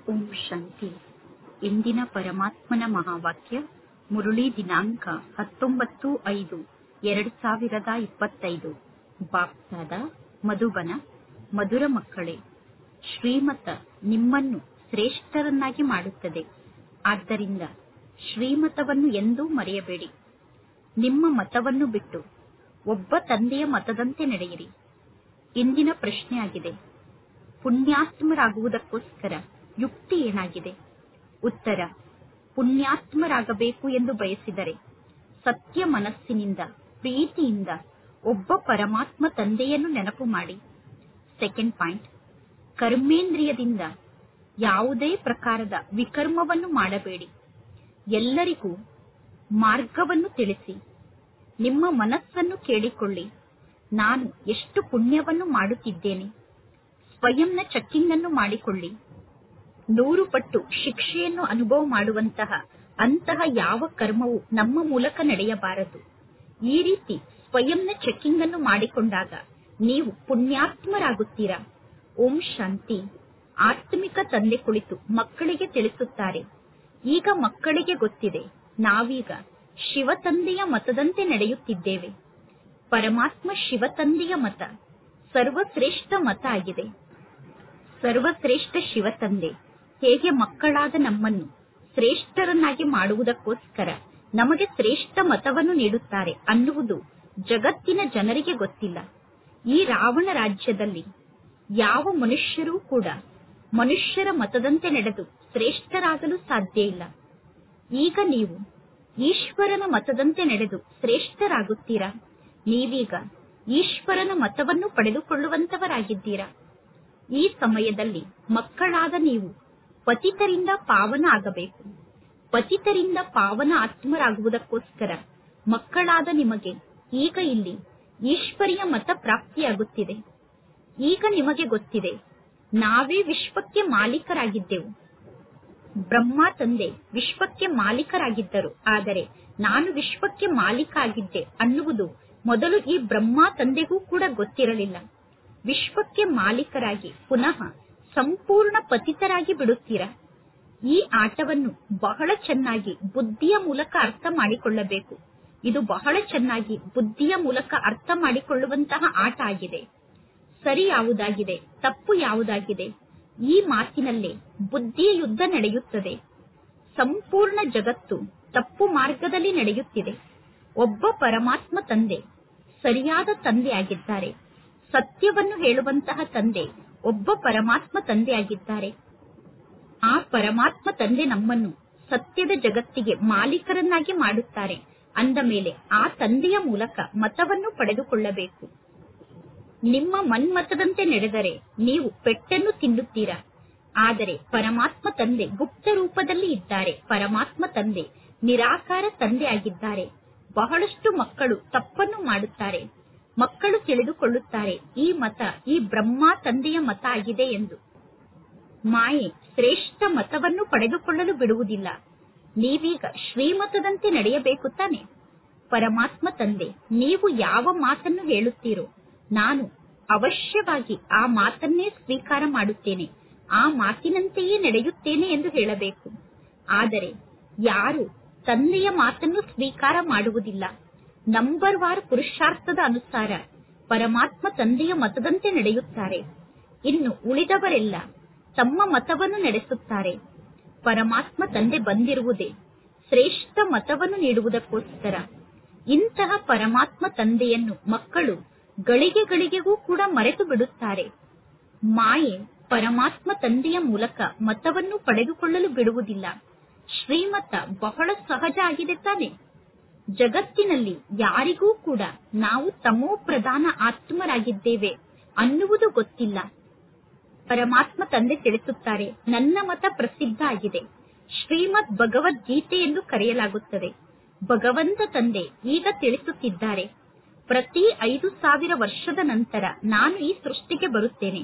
ಓಂ ಶಾಂತಿ ಇಂದಿನ ಪರಮಾತ್ಮನ ಮಹಾವಾಕ್ಯ ಮುರುಳಿ ದಿನಾಂಕ ಹತ್ತೊಂಬತ್ತು ಐದು ಎರಡು ಸಾವಿರದ ಇಪ್ಪತ್ತೈದು ಬಾಪ್ದಾದ ಮಧುಬನ ಮಧುರ ಮಕ್ಕಳೇ ಶ್ರೀಮತ ನಿಮ್ಮನ್ನು ಶ್ರೇಷ್ಠರನ್ನಾಗಿ ಮಾಡುತ್ತದೆ ಆದ್ದರಿಂದ ಶ್ರೀಮತವನ್ನು ಎಂದೂ ಮರೆಯಬೇಡಿ ನಿಮ್ಮ ಮತವನ್ನು ಬಿಟ್ಟು ಒಬ್ಬ ತಂದೆಯ ಮತದಂತೆ ನಡೆಯಿರಿ ಇಂದಿನ ಪ್ರಶ್ನೆಯಾಗಿದೆ ಪುಣ್ಯಾತ್ಮರಾಗುವುದಕ್ಕೋಸ್ಕರ ಯುಕ್ತಿ ಏನಾಗಿದೆ ಉತ್ತರ ಪುಣ್ಯಾತ್ಮರಾಗಬೇಕು ಎಂದು ಬಯಸಿದರೆ ಸತ್ಯ ಮನಸ್ಸಿನಿಂದ ಪ್ರೀತಿಯಿಂದ ಒಬ್ಬ ಪರಮಾತ್ಮ ತಂದೆಯನ್ನು ನೆನಪು ಮಾಡಿ ಸೆಕೆಂಡ್ ಪಾಯಿಂಟ್ ಕರ್ಮೇಂದ್ರಿಯದಿಂದ ಯಾವುದೇ ಪ್ರಕಾರದ ವಿಕರ್ಮವನ್ನು ಮಾಡಬೇಡಿ ಎಲ್ಲರಿಗೂ ಮಾರ್ಗವನ್ನು ತಿಳಿಸಿ ನಿಮ್ಮ ಮನಸ್ಸನ್ನು ಕೇಳಿಕೊಳ್ಳಿ ನಾನು ಎಷ್ಟು ಪುಣ್ಯವನ್ನು ಮಾಡುತ್ತಿದ್ದೇನೆ ಸ್ವಯಂನ ಚೆಕ್ಕಿಂಗ್ ಅನ್ನು ಮಾಡಿಕೊಳ್ಳಿ ನೂರು ಪಟ್ಟು ಶಿಕ್ಷೆಯನ್ನು ಅನುಭವ ಮಾಡುವಂತಹ ಅಂತಹ ಯಾವ ಕರ್ಮವು ನಮ್ಮ ಮೂಲಕ ನಡೆಯಬಾರದು ಈ ರೀತಿ ಸ್ವಯಂನ ಚೆಕ್ಕಿಂಗ್ ಅನ್ನು ಮಾಡಿಕೊಂಡಾಗ ನೀವು ಪುಣ್ಯಾತ್ಮರಾಗುತ್ತೀರಾ ಓಂ ಶಾಂತಿ ಆತ್ಮಿಕ ತಂದೆ ಕುಳಿತು ಮಕ್ಕಳಿಗೆ ತಿಳಿಸುತ್ತಾರೆ ಈಗ ಮಕ್ಕಳಿಗೆ ಗೊತ್ತಿದೆ ನಾವೀಗ ಶಿವತಂದೆಯ ಮತದಂತೆ ನಡೆಯುತ್ತಿದ್ದೇವೆ ಪರಮಾತ್ಮ ಶಿವತಂದೆಯ ಮತ ಸರ್ವಶ್ರೇಷ್ಠ ಮತ ಆಗಿದೆ ಸರ್ವಶ್ರೇಷ್ಠ ಶಿವತಂದೆ ಹೇಗೆ ಮಕ್ಕಳಾದ ನಮ್ಮನ್ನು ಶ್ರೇಷ್ಠರನ್ನಾಗಿ ಮಾಡುವುದಕ್ಕೋಸ್ಕರ ನಮಗೆ ಶ್ರೇಷ್ಠ ಮತವನ್ನು ನೀಡುತ್ತಾರೆ ಅನ್ನುವುದು ಜಗತ್ತಿನ ಜನರಿಗೆ ಗೊತ್ತಿಲ್ಲ ಈ ರಾವಣ ರಾಜ್ಯದಲ್ಲಿ ಯಾವ ಮನುಷ್ಯರೂ ಕೂಡ ಮನುಷ್ಯರ ಮತದಂತೆ ನಡೆದು ಶ್ರೇಷ್ಠರಾಗಲು ಸಾಧ್ಯ ಇಲ್ಲ ಈಗ ನೀವು ಈಶ್ವರನ ಮತದಂತೆ ನಡೆದು ಶ್ರೇಷ್ಠರಾಗುತ್ತೀರಾ ನೀವೀಗ ಈಶ್ವರನ ಮತವನ್ನು ಪಡೆದುಕೊಳ್ಳುವಂತವರಾಗಿದ್ದೀರಾ ಈ ಸಮಯದಲ್ಲಿ ಮಕ್ಕಳಾದ ನೀವು ಪತಿತರಿಂದ ಪಾವನ ಆಗಬೇಕು ಪತಿತರಿಂದ ಪಾವನ ಆತ್ಮರಾಗುವುದಕ್ಕೋಸ್ಕರ ಮಕ್ಕಳಾದ ನಿಮಗೆ ಈಗ ಇಲ್ಲಿ ಈಶ್ವರಿಯ ಮತ ಪ್ರಾಪ್ತಿಯಾಗುತ್ತಿದೆ ಈಗ ನಿಮಗೆ ಗೊತ್ತಿದೆ ನಾವೇ ವಿಶ್ವಕ್ಕೆ ಮಾಲೀಕರಾಗಿದ್ದೆವು ಬ್ರಹ್ಮ ತಂದೆ ವಿಶ್ವಕ್ಕೆ ಮಾಲೀಕರಾಗಿದ್ದರು ಆದರೆ ನಾನು ವಿಶ್ವಕ್ಕೆ ಮಾಲೀಕ ಆಗಿದ್ದೆ ಅನ್ನುವುದು ಮೊದಲು ಈ ಬ್ರಹ್ಮ ತಂದೆಗೂ ಕೂಡ ಗೊತ್ತಿರಲಿಲ್ಲ ವಿಶ್ವಕ್ಕೆ ಮಾಲೀಕರಾಗಿ ಪುನಃ ಸಂಪೂರ್ಣ ಪತಿತರಾಗಿ ಬಿಡುತ್ತೀರಾ ಈ ಆಟವನ್ನು ಬಹಳ ಚೆನ್ನಾಗಿ ಬುದ್ಧಿಯ ಮೂಲಕ ಅರ್ಥ ಮಾಡಿಕೊಳ್ಳಬೇಕು ಇದು ಬಹಳ ಚೆನ್ನಾಗಿ ಬುದ್ಧಿಯ ಮೂಲಕ ಅರ್ಥ ಮಾಡಿಕೊಳ್ಳುವಂತಹ ಆಟ ಆಗಿದೆ ಸರಿ ಯಾವುದಾಗಿದೆ ತಪ್ಪು ಯಾವುದಾಗಿದೆ ಈ ಮಾತಿನಲ್ಲೇ ಬುದ್ಧಿಯ ಯುದ್ಧ ನಡೆಯುತ್ತದೆ ಸಂಪೂರ್ಣ ಜಗತ್ತು ತಪ್ಪು ಮಾರ್ಗದಲ್ಲಿ ನಡೆಯುತ್ತಿದೆ ಒಬ್ಬ ಪರಮಾತ್ಮ ತಂದೆ ಸರಿಯಾದ ತಂದೆಯಾಗಿದ್ದಾರೆ ಸತ್ಯವನ್ನು ಹೇಳುವಂತಹ ತಂದೆ ಒಬ್ಬ ಪರಮಾತ್ಮ ತಂದೆಯಾಗಿದ್ದಾರೆ ಆ ಪರಮಾತ್ಮ ತಂದೆ ನಮ್ಮನ್ನು ಸತ್ಯದ ಜಗತ್ತಿಗೆ ಮಾಲೀಕರನ್ನಾಗಿ ಮಾಡುತ್ತಾರೆ ಅಂದ ಮೇಲೆ ಆ ತಂದೆಯ ಮೂಲಕ ಮತವನ್ನು ಪಡೆದುಕೊಳ್ಳಬೇಕು ನಿಮ್ಮ ಮನ್ಮತದಂತೆ ನಡೆದರೆ ನೀವು ಪೆಟ್ಟನ್ನು ತಿನ್ನುತ್ತೀರಾ ಆದರೆ ಪರಮಾತ್ಮ ತಂದೆ ಗುಪ್ತ ರೂಪದಲ್ಲಿ ಇದ್ದಾರೆ ಪರಮಾತ್ಮ ತಂದೆ ನಿರಾಕಾರ ತಂದೆ ಆಗಿದ್ದಾರೆ ಬಹಳಷ್ಟು ಮಕ್ಕಳು ತಪ್ಪನ್ನು ಮಾಡುತ್ತಾರೆ ಮಕ್ಕಳು ತಿಳಿದುಕೊಳ್ಳುತ್ತಾರೆ ಈ ಮತ ಈ ಬ್ರಹ್ಮ ತಂದೆಯ ಮತ ಆಗಿದೆ ಎಂದು ಮಾಯೆ ಶ್ರೇಷ್ಠ ಮತವನ್ನು ಪಡೆದುಕೊಳ್ಳಲು ಬಿಡುವುದಿಲ್ಲ ನೀವೀಗ ಶ್ರೀಮತದಂತೆ ನಡೆಯಬೇಕು ತಾನೆ ಪರಮಾತ್ಮ ತಂದೆ ನೀವು ಯಾವ ಮಾತನ್ನು ಹೇಳುತ್ತೀರೋ ನಾನು ಅವಶ್ಯವಾಗಿ ಆ ಮಾತನ್ನೇ ಸ್ವೀಕಾರ ಮಾಡುತ್ತೇನೆ ಆ ಮಾತಿನಂತೆಯೇ ನಡೆಯುತ್ತೇನೆ ಎಂದು ಹೇಳಬೇಕು ಆದರೆ ಯಾರು ತಂದೆಯ ಮಾತನ್ನು ಸ್ವೀಕಾರ ಮಾಡುವುದಿಲ್ಲ ನಂಬರ್ ವಾರ್ ಪುರುಷಾರ್ಥದ ಅನುಸಾರ ಪರಮಾತ್ಮ ತಂದೆಯ ಮತದಂತೆ ನಡೆಯುತ್ತಾರೆ ಇನ್ನು ಉಳಿದವರೆಲ್ಲ ತಮ್ಮ ಮತವನ್ನು ನಡೆಸುತ್ತಾರೆ ಪರಮಾತ್ಮ ತಂದೆ ಬಂದಿರುವುದೇ ಶ್ರೇಷ್ಠ ಮತವನ್ನು ನೀಡುವುದಕ್ಕೋಸ್ಕರ ಇಂತಹ ಪರಮಾತ್ಮ ತಂದೆಯನ್ನು ಮಕ್ಕಳು ಗಳಿಗೆ ಗಳಿಗೆಗೂ ಕೂಡ ಮರೆತು ಬಿಡುತ್ತಾರೆ ಮಾಯೆ ಪರಮಾತ್ಮ ತಂದೆಯ ಮೂಲಕ ಮತವನ್ನು ಪಡೆದುಕೊಳ್ಳಲು ಬಿಡುವುದಿಲ್ಲ ಶ್ರೀಮತ ಬಹಳ ಸಹಜ ಆಗಿದೆ ತಾನೆ ಜಗತ್ತಿನಲ್ಲಿ ಯಾರಿಗೂ ಕೂಡ ನಾವು ತಮೋ ಪ್ರಧಾನ ಆತ್ಮರಾಗಿದ್ದೇವೆ ಅನ್ನುವುದು ಗೊತ್ತಿಲ್ಲ ಪರಮಾತ್ಮ ತಂದೆ ತಿಳಿಸುತ್ತಾರೆ ನನ್ನ ಮತ ಪ್ರಸಿದ್ಧ ಆಗಿದೆ ಶ್ರೀಮದ್ ಭಗವದ್ಗೀತೆ ಎಂದು ಕರೆಯಲಾಗುತ್ತದೆ ಭಗವಂತ ತಂದೆ ಈಗ ತಿಳಿಸುತ್ತಿದ್ದಾರೆ ಪ್ರತಿ ಐದು ಸಾವಿರ ವರ್ಷದ ನಂತರ ನಾನು ಈ ಸೃಷ್ಟಿಗೆ ಬರುತ್ತೇನೆ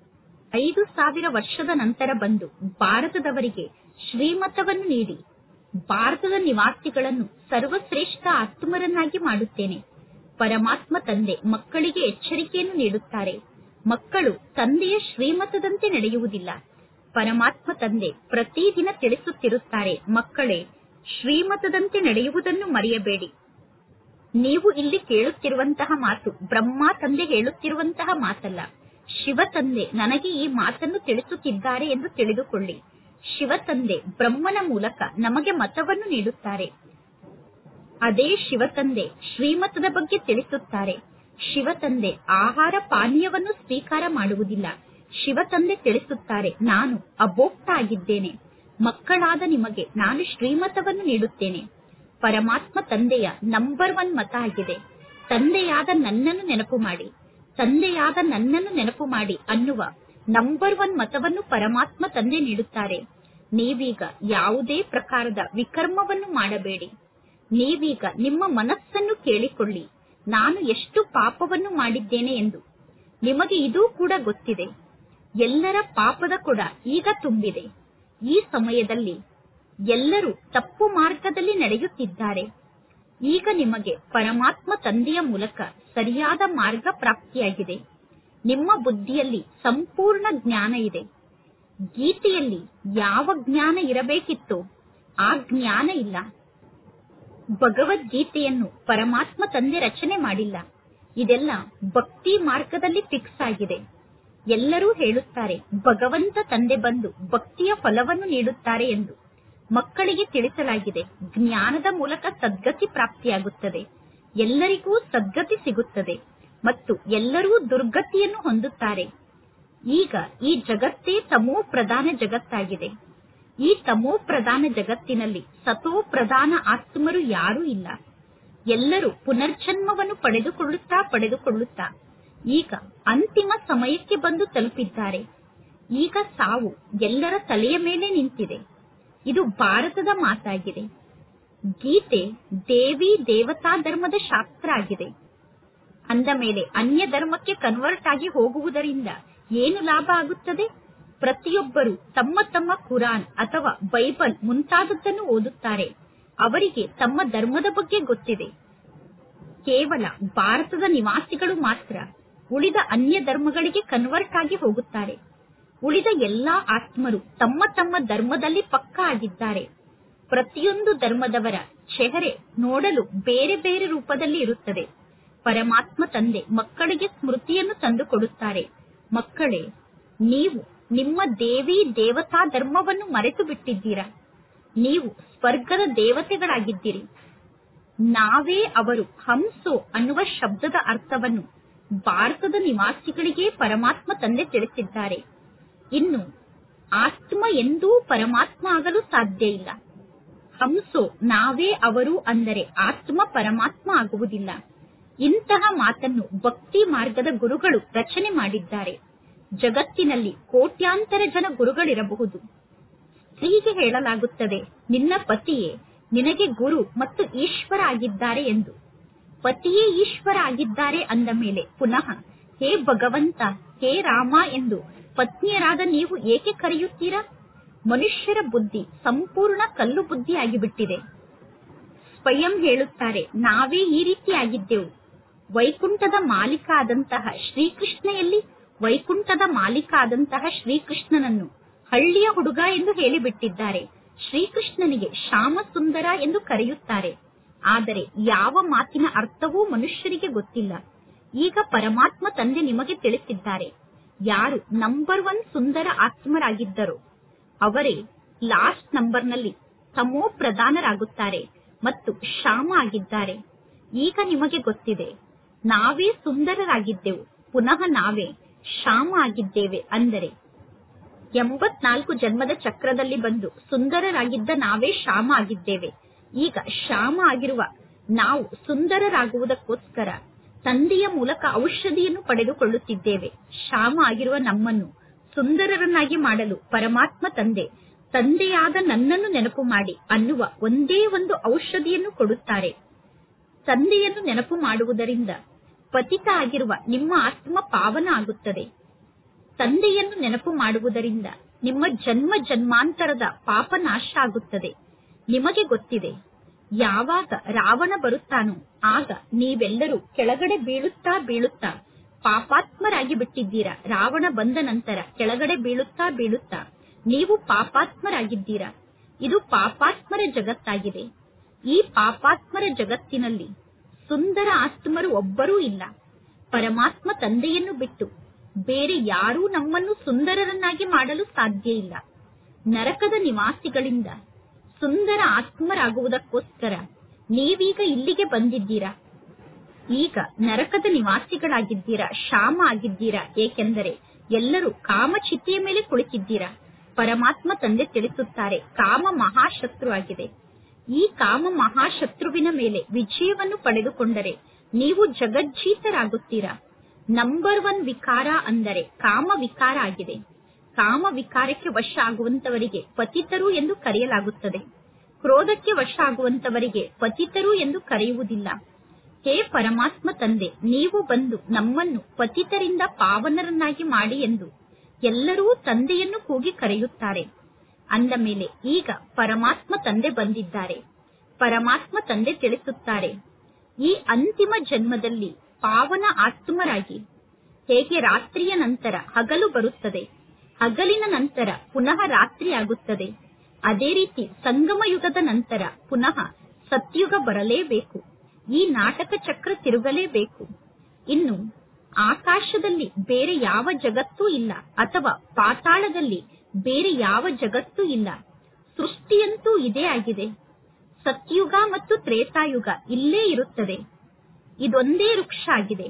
ಐದು ಸಾವಿರ ವರ್ಷದ ನಂತರ ಬಂದು ಭಾರತದವರಿಗೆ ಶ್ರೀಮತವನ್ನು ನೀಡಿ ಭಾರತದ ನಿವಾಸಿಗಳನ್ನು ಸರ್ವಶ್ರೇಷ್ಠ ಆತ್ಮರನ್ನಾಗಿ ಮಾಡುತ್ತೇನೆ ಪರಮಾತ್ಮ ತಂದೆ ಮಕ್ಕಳಿಗೆ ಎಚ್ಚರಿಕೆಯನ್ನು ನೀಡುತ್ತಾರೆ ಮಕ್ಕಳು ತಂದೆಯ ಶ್ರೀಮತದಂತೆ ನಡೆಯುವುದಿಲ್ಲ ಪರಮಾತ್ಮ ತಂದೆ ಪ್ರತಿದಿನ ತಿಳಿಸುತ್ತಿರುತ್ತಾರೆ ಮಕ್ಕಳೇ ಶ್ರೀಮತದಂತೆ ನಡೆಯುವುದನ್ನು ಮರೆಯಬೇಡಿ ನೀವು ಇಲ್ಲಿ ಕೇಳುತ್ತಿರುವಂತಹ ಮಾತು ಬ್ರಹ್ಮ ತಂದೆ ಹೇಳುತ್ತಿರುವಂತಹ ಮಾತಲ್ಲ ಶಿವ ತಂದೆ ನನಗೆ ಈ ಮಾತನ್ನು ತಿಳಿಸುತ್ತಿದ್ದಾರೆ ಎಂದು ತಿಳಿದುಕೊಳ್ಳಿ ಶಿವ ತಂದೆ ಬ್ರಹ್ಮನ ಮೂಲಕ ನಮಗೆ ಮತವನ್ನು ನೀಡುತ್ತಾರೆ ಅದೇ ಶಿವ ತಂದೆ ಶ್ರೀಮತದ ಬಗ್ಗೆ ತಿಳಿಸುತ್ತಾರೆ ಶಿವ ತಂದೆ ಆಹಾರ ಪಾನೀಯವನ್ನು ಸ್ವೀಕಾರ ಮಾಡುವುದಿಲ್ಲ ಶಿವ ತಂದೆ ತಿಳಿಸುತ್ತಾರೆ ನಾನು ಅಭೋಕ್ತ ಆಗಿದ್ದೇನೆ ಮಕ್ಕಳಾದ ನಿಮಗೆ ನಾನು ಶ್ರೀಮತವನ್ನು ನೀಡುತ್ತೇನೆ ಪರಮಾತ್ಮ ತಂದೆಯ ನಂಬರ್ ಒನ್ ಮತ ಆಗಿದೆ ತಂದೆಯಾದ ನನ್ನನ್ನು ನೆನಪು ಮಾಡಿ ತಂದೆಯಾದ ನನ್ನನ್ನು ನೆನಪು ಮಾಡಿ ಅನ್ನುವ ನಂಬರ್ ಒನ್ ಮತವನ್ನು ಪರಮಾತ್ಮ ತಂದೆ ನೀಡುತ್ತಾರೆ ನೀವೀಗ ಯಾವುದೇ ಪ್ರಕಾರದ ವಿಕರ್ಮವನ್ನು ಮಾಡಬೇಡಿ ನೀವೀಗ ನಿಮ್ಮ ಮನಸ್ಸನ್ನು ಕೇಳಿಕೊಳ್ಳಿ ನಾನು ಎಷ್ಟು ಪಾಪವನ್ನು ಮಾಡಿದ್ದೇನೆ ಎಂದು ನಿಮಗೆ ಇದೂ ಕೂಡ ಗೊತ್ತಿದೆ ಎಲ್ಲರ ಪಾಪದ ಕೊಡ ಈಗ ತುಂಬಿದೆ ಈ ಸಮಯದಲ್ಲಿ ಎಲ್ಲರೂ ತಪ್ಪು ಮಾರ್ಗದಲ್ಲಿ ನಡೆಯುತ್ತಿದ್ದಾರೆ ಈಗ ನಿಮಗೆ ಪರಮಾತ್ಮ ತಂದೆಯ ಮೂಲಕ ಸರಿಯಾದ ಮಾರ್ಗ ಪ್ರಾಪ್ತಿಯಾಗಿದೆ ನಿಮ್ಮ ಬುದ್ಧಿಯಲ್ಲಿ ಸಂಪೂರ್ಣ ಜ್ಞಾನ ಇದೆ ಗೀತೆಯಲ್ಲಿ ಯಾವ ಜ್ಞಾನ ಇರಬೇಕಿತ್ತೋ ಆ ಜ್ಞಾನ ಇಲ್ಲ ಭಗವದ್ಗೀತೆಯನ್ನು ಪರಮಾತ್ಮ ತಂದೆ ರಚನೆ ಮಾಡಿಲ್ಲ ಇದೆಲ್ಲ ಭಕ್ತಿ ಮಾರ್ಗದಲ್ಲಿ ಫಿಕ್ಸ್ ಆಗಿದೆ ಎಲ್ಲರೂ ಹೇಳುತ್ತಾರೆ ಭಗವಂತ ತಂದೆ ಬಂದು ಭಕ್ತಿಯ ಫಲವನ್ನು ನೀಡುತ್ತಾರೆ ಎಂದು ಮಕ್ಕಳಿಗೆ ತಿಳಿಸಲಾಗಿದೆ ಜ್ಞಾನದ ಮೂಲಕ ಸದ್ಗತಿ ಪ್ರಾಪ್ತಿಯಾಗುತ್ತದೆ ಎಲ್ಲರಿಗೂ ಸದ್ಗತಿ ಸಿಗುತ್ತದೆ ಮತ್ತು ಎಲ್ಲರೂ ದುರ್ಗತಿಯನ್ನು ಹೊಂದುತ್ತಾರೆ ಈಗ ಈ ಜಗತ್ತೇ ತಮೋ ಪ್ರಧಾನ ಜಗತ್ತಾಗಿದೆ ಈ ತಮೋ ಪ್ರಧಾನ ಜಗತ್ತಿನಲ್ಲಿ ಸತೋ ಪ್ರಧಾನ ಆತ್ಮರು ಯಾರೂ ಇಲ್ಲ ಎಲ್ಲರೂ ಪುನರ್ಜನ್ಮವನ್ನು ಪಡೆದುಕೊಳ್ಳುತ್ತಾ ಪಡೆದುಕೊಳ್ಳುತ್ತಾ ಈಗ ಅಂತಿಮ ಸಮಯಕ್ಕೆ ಬಂದು ತಲುಪಿದ್ದಾರೆ ಈಗ ಸಾವು ಎಲ್ಲರ ತಲೆಯ ಮೇಲೆ ನಿಂತಿದೆ ಇದು ಭಾರತದ ಮಾತಾಗಿದೆ ಗೀತೆ ದೇವಿ ದೇವತಾ ಧರ್ಮದ ಶಾಸ್ತ್ರ ಆಗಿದೆ ಅಂದ ಮೇಲೆ ಅನ್ಯ ಧರ್ಮಕ್ಕೆ ಕನ್ವರ್ಟ್ ಆಗಿ ಹೋಗುವುದರಿಂದ ಏನು ಲಾಭ ಆಗುತ್ತದೆ ಪ್ರತಿಯೊಬ್ಬರು ತಮ್ಮ ತಮ್ಮ ಕುರಾನ್ ಅಥವಾ ಬೈಬಲ್ ಮುಂತಾದದ್ದನ್ನು ಓದುತ್ತಾರೆ ಅವರಿಗೆ ತಮ್ಮ ಧರ್ಮದ ಬಗ್ಗೆ ಗೊತ್ತಿದೆ ಕೇವಲ ಭಾರತದ ನಿವಾಸಿಗಳು ಮಾತ್ರ ಉಳಿದ ಅನ್ಯ ಧರ್ಮಗಳಿಗೆ ಕನ್ವರ್ಟ್ ಆಗಿ ಹೋಗುತ್ತಾರೆ ಉಳಿದ ಎಲ್ಲಾ ಆತ್ಮರು ತಮ್ಮ ತಮ್ಮ ಧರ್ಮದಲ್ಲಿ ಪಕ್ಕ ಆಗಿದ್ದಾರೆ ಪ್ರತಿಯೊಂದು ಧರ್ಮದವರ ಚೆಹರೆ ನೋಡಲು ಬೇರೆ ಬೇರೆ ರೂಪದಲ್ಲಿ ಇರುತ್ತದೆ ಪರಮಾತ್ಮ ತಂದೆ ಮಕ್ಕಳಿಗೆ ಸ್ಮೃತಿಯನ್ನು ತಂದುಕೊಡುತ್ತಾರೆ ಮಕ್ಕಳೇ ನೀವು ನಿಮ್ಮ ದೇವಿ ದೇವತಾ ಧರ್ಮವನ್ನು ಮರೆತು ಬಿಟ್ಟಿದ್ದೀರಾ ನೀವು ಸ್ವರ್ಗದ ದೇವತೆಗಳಾಗಿದ್ದೀರಿ ನಾವೇ ಅವರು ಹಂಸು ಅನ್ನುವ ಶಬ್ದದ ಅರ್ಥವನ್ನು ಭಾರತದ ನಿವಾಸಿಗಳಿಗೆ ಪರಮಾತ್ಮ ತಂದೆ ತಿಳಿಸಿದ್ದಾರೆ ಇನ್ನು ಆತ್ಮ ಎಂದೂ ಪರಮಾತ್ಮ ಆಗಲು ಸಾಧ್ಯ ಇಲ್ಲ ಹಂಸು ನಾವೇ ಅವರು ಅಂದರೆ ಆತ್ಮ ಪರಮಾತ್ಮ ಆಗುವುದಿಲ್ಲ ಇಂತಹ ಮಾತನ್ನು ಭಕ್ತಿ ಮಾರ್ಗದ ಗುರುಗಳು ರಚನೆ ಮಾಡಿದ್ದಾರೆ ಜಗತ್ತಿನಲ್ಲಿ ಕೋಟ್ಯಾಂತರ ಜನ ಗುರುಗಳಿರಬಹುದು ಸ್ತ್ರೀಗೆ ಹೇಳಲಾಗುತ್ತದೆ ನಿನ್ನ ಪತಿಯೇ ನಿನಗೆ ಗುರು ಮತ್ತು ಈಶ್ವರ ಆಗಿದ್ದಾರೆ ಎಂದು ಪತಿಯೇ ಈಶ್ವರ ಆಗಿದ್ದಾರೆ ಅಂದ ಮೇಲೆ ಪುನಃ ಹೇ ಭಗವಂತ ಹೇ ರಾಮ ಎಂದು ಪತ್ನಿಯರಾದ ನೀವು ಏಕೆ ಕರೆಯುತ್ತೀರಾ ಮನುಷ್ಯರ ಬುದ್ಧಿ ಸಂಪೂರ್ಣ ಕಲ್ಲು ಬುದ್ಧಿ ಆಗಿಬಿಟ್ಟಿದೆ ಸ್ವಯಂ ಹೇಳುತ್ತಾರೆ ನಾವೇ ಈ ರೀತಿ ಆಗಿದ್ದೆವು ವೈಕುಂಠದ ಮಾಲೀಕ ಆದಂತಹ ಶ್ರೀಕೃಷ್ಣ ಎಲ್ಲಿ ವೈಕುಂಠದ ಮಾಲೀಕ ಆದಂತಹ ಶ್ರೀಕೃಷ್ಣನನ್ನು ಹಳ್ಳಿಯ ಹುಡುಗ ಎಂದು ಹೇಳಿಬಿಟ್ಟಿದ್ದಾರೆ ಶ್ರೀಕೃಷ್ಣನಿಗೆ ಶ್ಯಾಮ ಸುಂದರ ಎಂದು ಕರೆಯುತ್ತಾರೆ ಆದರೆ ಯಾವ ಮಾತಿನ ಅರ್ಥವೂ ಮನುಷ್ಯರಿಗೆ ಗೊತ್ತಿಲ್ಲ ಈಗ ಪರಮಾತ್ಮ ತಂದೆ ನಿಮಗೆ ತಿಳಿಸಿದ್ದಾರೆ ಯಾರು ನಂಬರ್ ಒನ್ ಸುಂದರ ಆತ್ಮರಾಗಿದ್ದರೋ ಅವರೇ ಲಾಸ್ಟ್ ನಂಬರ್ನಲ್ಲಿ ತಮೋ ಪ್ರಧಾನರಾಗುತ್ತಾರೆ ಮತ್ತು ಶ್ಯಾಮ ಆಗಿದ್ದಾರೆ ಈಗ ನಿಮಗೆ ಗೊತ್ತಿದೆ ನಾವೇ ಸುಂದರರಾಗಿದ್ದೆವು ಪುನಃ ನಾವೇ ಶ್ಯಾಮ ಆಗಿದ್ದೇವೆ ಅಂದರೆ ಎಂಬತ್ನಾಲ್ಕು ಜನ್ಮದ ಚಕ್ರದಲ್ಲಿ ಬಂದು ಸುಂದರರಾಗಿದ್ದ ನಾವೇ ಶ್ಯಾಮ ಆಗಿದ್ದೇವೆ ಈಗ ಶ್ಯಾಮ ಆಗಿರುವ ನಾವು ಸುಂದರರಾಗುವುದಕ್ಕೋಸ್ಕರ ತಂದೆಯ ಮೂಲಕ ಔಷಧಿಯನ್ನು ಪಡೆದುಕೊಳ್ಳುತ್ತಿದ್ದೇವೆ ಶ್ಯಾಮ ಆಗಿರುವ ನಮ್ಮನ್ನು ಸುಂದರರನ್ನಾಗಿ ಮಾಡಲು ಪರಮಾತ್ಮ ತಂದೆ ತಂದೆಯಾದ ನನ್ನನ್ನು ನೆನಪು ಮಾಡಿ ಅನ್ನುವ ಒಂದೇ ಒಂದು ಔಷಧಿಯನ್ನು ಕೊಡುತ್ತಾರೆ ತಂದೆಯನ್ನು ನೆನಪು ಮಾಡುವುದರಿಂದ ಪತಿತ ಆಗಿರುವ ನಿಮ್ಮ ಆತ್ಮ ಪಾವನ ಆಗುತ್ತದೆ ತಂದೆಯನ್ನು ನೆನಪು ಮಾಡುವುದರಿಂದ ನಿಮ್ಮ ಜನ್ಮ ಜನ್ಮಾಂತರದ ಪಾಪ ನಾಶ ಆಗುತ್ತದೆ ನಿಮಗೆ ಗೊತ್ತಿದೆ ಯಾವಾಗ ರಾವಣ ಬರುತ್ತಾನೋ ಆಗ ನೀವೆಲ್ಲರೂ ಕೆಳಗಡೆ ಬೀಳುತ್ತಾ ಬೀಳುತ್ತಾ ಪಾಪಾತ್ಮರಾಗಿ ಬಿಟ್ಟಿದ್ದೀರಾ ರಾವಣ ಬಂದ ನಂತರ ಕೆಳಗಡೆ ಬೀಳುತ್ತಾ ಬೀಳುತ್ತಾ ನೀವು ಪಾಪಾತ್ಮರಾಗಿದ್ದೀರಾ ಇದು ಪಾಪಾತ್ಮರ ಜಗತ್ತಾಗಿದೆ ಈ ಪಾಪಾತ್ಮರ ಜಗತ್ತಿನಲ್ಲಿ ಸುಂದರ ಆತ್ಮರು ಒಬ್ಬರೂ ಇಲ್ಲ ಪರಮಾತ್ಮ ತಂದೆಯನ್ನು ಬಿಟ್ಟು ಬೇರೆ ಯಾರೂ ನಮ್ಮನ್ನು ಸುಂದರರನ್ನಾಗಿ ಮಾಡಲು ಸಾಧ್ಯ ಇಲ್ಲ ನರಕದ ನಿವಾಸಿಗಳಿಂದ ಸುಂದರ ಆತ್ಮರಾಗುವುದಕ್ಕೋಸ್ಕರ ನೀವೀಗ ಇಲ್ಲಿಗೆ ಬಂದಿದ್ದೀರಾ ಈಗ ನರಕದ ನಿವಾಸಿಗಳಾಗಿದ್ದೀರಾ ಶಾಮ ಆಗಿದ್ದೀರಾ ಏಕೆಂದರೆ ಎಲ್ಲರೂ ಕಾಮಚಿತೆಯ ಮೇಲೆ ಕುಳಿತಿದ್ದೀರಾ ಪರಮಾತ್ಮ ತಂದೆ ತಿಳಿಸುತ್ತಾರೆ ಕಾಮ ಮಹಾಶತ್ರು ಆಗಿದೆ ಈ ಕಾಮ ಮಹಾಶತ್ರುವಿನ ಮೇಲೆ ವಿಜಯವನ್ನು ಪಡೆದುಕೊಂಡರೆ ನೀವು ಜಗಜ್ಜೀತರಾಗುತ್ತೀರಾ ನಂಬರ್ ಒನ್ ವಿಕಾರ ಅಂದರೆ ಕಾಮ ವಿಕಾರ ಆಗಿದೆ ಕಾಮ ವಿಕಾರಕ್ಕೆ ವಶ ಆಗುವಂತವರಿಗೆ ಪತಿತರು ಎಂದು ಕರೆಯಲಾಗುತ್ತದೆ ಕ್ರೋಧಕ್ಕೆ ವಶ ಆಗುವಂತವರಿಗೆ ಪತಿತರು ಎಂದು ಕರೆಯುವುದಿಲ್ಲ ಹೇ ಪರಮಾತ್ಮ ತಂದೆ ನೀವು ಬಂದು ನಮ್ಮನ್ನು ಪತಿತರಿಂದ ಪಾವನರನ್ನಾಗಿ ಮಾಡಿ ಎಂದು ಎಲ್ಲರೂ ತಂದೆಯನ್ನು ಕೂಗಿ ಕರೆಯುತ್ತಾರೆ ಅಂದ ಮೇಲೆ ಈಗ ಪರಮಾತ್ಮ ತಂದೆ ಬಂದಿದ್ದಾರೆ ಪರಮಾತ್ಮ ತಂದೆ ತಿಳಿಸುತ್ತಾರೆ ಈ ಅಂತಿಮ ಜನ್ಮದಲ್ಲಿ ಪಾವನ ಆತ್ಮರಾಗಿ ಹೇಗೆ ರಾತ್ರಿಯ ನಂತರ ಹಗಲು ಬರುತ್ತದೆ ಹಗಲಿನ ನಂತರ ಪುನಃ ರಾತ್ರಿ ಆಗುತ್ತದೆ ಅದೇ ರೀತಿ ಸಂಗಮ ಯುಗದ ನಂತರ ಪುನಃ ಸತ್ಯುಗ ಬರಲೇಬೇಕು ಈ ನಾಟಕ ಚಕ್ರ ತಿರುಗಲೇಬೇಕು ಇನ್ನು ಆಕಾಶದಲ್ಲಿ ಬೇರೆ ಯಾವ ಜಗತ್ತೂ ಇಲ್ಲ ಅಥವಾ ಪಾತಾಳದಲ್ಲಿ ಬೇರೆ ಯಾವ ಜಗತ್ತೂ ಇಲ್ಲ ಸೃಷ್ಟಿಯಂತೂ ಇದೇ ಆಗಿದೆ ಸತ್ಯುಗ ಮತ್ತು ತ್ರೇತಾಯುಗ ಇಲ್ಲೇ ಇರುತ್ತದೆ ಇದೊಂದೇ ವೃಕ್ಷ ಆಗಿದೆ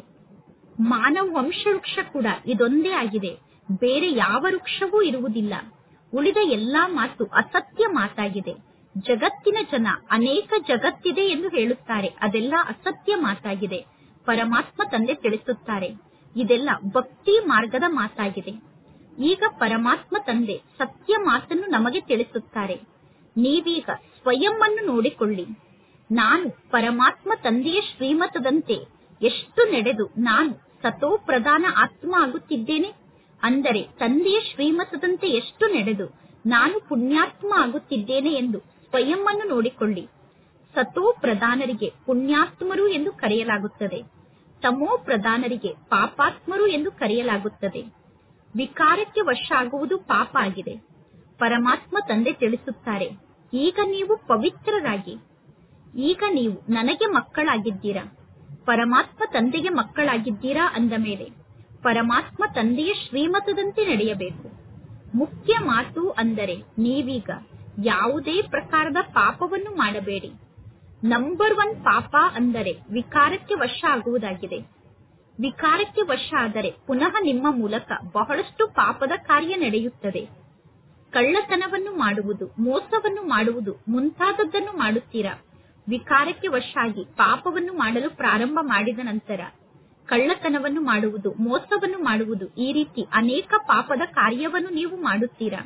ಮಾನವ ವಂಶ ವೃಕ್ಷ ಕೂಡ ಇದೊಂದೇ ಆಗಿದೆ ಬೇರೆ ಯಾವ ವೃಕ್ಷವೂ ಇರುವುದಿಲ್ಲ ಉಳಿದ ಎಲ್ಲಾ ಮಾತು ಅಸತ್ಯ ಮಾತಾಗಿದೆ ಜಗತ್ತಿನ ಜನ ಅನೇಕ ಜಗತ್ತಿದೆ ಎಂದು ಹೇಳುತ್ತಾರೆ ಅದೆಲ್ಲ ಅಸತ್ಯ ಮಾತಾಗಿದೆ ಪರಮಾತ್ಮ ತಂದೆ ತಿಳಿಸುತ್ತಾರೆ ಇದೆಲ್ಲ ಭಕ್ತಿ ಮಾರ್ಗದ ಮಾತಾಗಿದೆ ಈಗ ಪರಮಾತ್ಮ ತಂದೆ ಸತ್ಯ ಮಾತನ್ನು ನಮಗೆ ತಿಳಿಸುತ್ತಾರೆ ನೀವೀಗ ಸ್ವಯಂ ಅನ್ನು ನೋಡಿಕೊಳ್ಳಿ ನಾನು ಪರಮಾತ್ಮ ತಂದೆಯ ಶ್ರೀಮತದಂತೆ ಎಷ್ಟು ನಡೆದು ನಾನು ಸತೋ ಪ್ರಧಾನ ಆತ್ಮ ಆಗುತ್ತಿದ್ದೇನೆ ಅಂದರೆ ತಂದೆಯ ಶ್ರೀಮತದಂತೆ ಎಷ್ಟು ನಡೆದು ನಾನು ಪುಣ್ಯಾತ್ಮ ಆಗುತ್ತಿದ್ದೇನೆ ಎಂದು ಸ್ವಯಂ ಅನ್ನು ನೋಡಿಕೊಳ್ಳಿ ಸತೋ ಪ್ರಧಾನರಿಗೆ ಪುಣ್ಯಾತ್ಮರು ಎಂದು ಕರೆಯಲಾಗುತ್ತದೆ ತಮೋ ಪ್ರಧಾನರಿಗೆ ಪಾಪಾತ್ಮರು ಎಂದು ಕರೆಯಲಾಗುತ್ತದೆ ವಿಕಾರಕ್ಕೆ ವಶ ಆಗುವುದು ಪಾಪ ಆಗಿದೆ ಪರಮಾತ್ಮ ತಂದೆ ತಿಳಿಸುತ್ತಾರೆ ಈಗ ನೀವು ಪವಿತ್ರರಾಗಿ ಈಗ ನೀವು ನನಗೆ ಮಕ್ಕಳಾಗಿದ್ದೀರಾ ಪರಮಾತ್ಮ ತಂದೆಗೆ ಮಕ್ಕಳಾಗಿದ್ದೀರಾ ಅಂದ ಮೇಲೆ ಪರಮಾತ್ಮ ತಂದೆಯ ಶ್ರೀಮತದಂತೆ ನಡೆಯಬೇಕು ಮುಖ್ಯ ಮಾತು ಅಂದರೆ ನೀವೀಗ ಯಾವುದೇ ಪ್ರಕಾರದ ಪಾಪವನ್ನು ಮಾಡಬೇಡಿ ನಂಬರ್ ಒನ್ ಪಾಪ ಅಂದರೆ ವಿಕಾರಕ್ಕೆ ವಶ ಆಗುವುದಾಗಿದೆ ವಿಕಾರಕ್ಕೆ ವಶ ಆದರೆ ಪುನಃ ನಿಮ್ಮ ಮೂಲಕ ಬಹಳಷ್ಟು ಪಾಪದ ಕಾರ್ಯ ನಡೆಯುತ್ತದೆ ಕಳ್ಳತನವನ್ನು ಮಾಡುವುದು ಮೋಸವನ್ನು ಮಾಡುವುದು ಮುಂತಾದದ್ದನ್ನು ಮಾಡುತ್ತೀರಾ ವಿಕಾರಕ್ಕೆ ವಶ ಆಗಿ ಪಾಪವನ್ನು ಮಾಡಲು ಪ್ರಾರಂಭ ಮಾಡಿದ ನಂತರ ಕಳ್ಳತನವನ್ನು ಮಾಡುವುದು ಮೋಸವನ್ನು ಮಾಡುವುದು ಈ ರೀತಿ ಅನೇಕ ಪಾಪದ ಕಾರ್ಯವನ್ನು ನೀವು ಮಾಡುತ್ತೀರಾ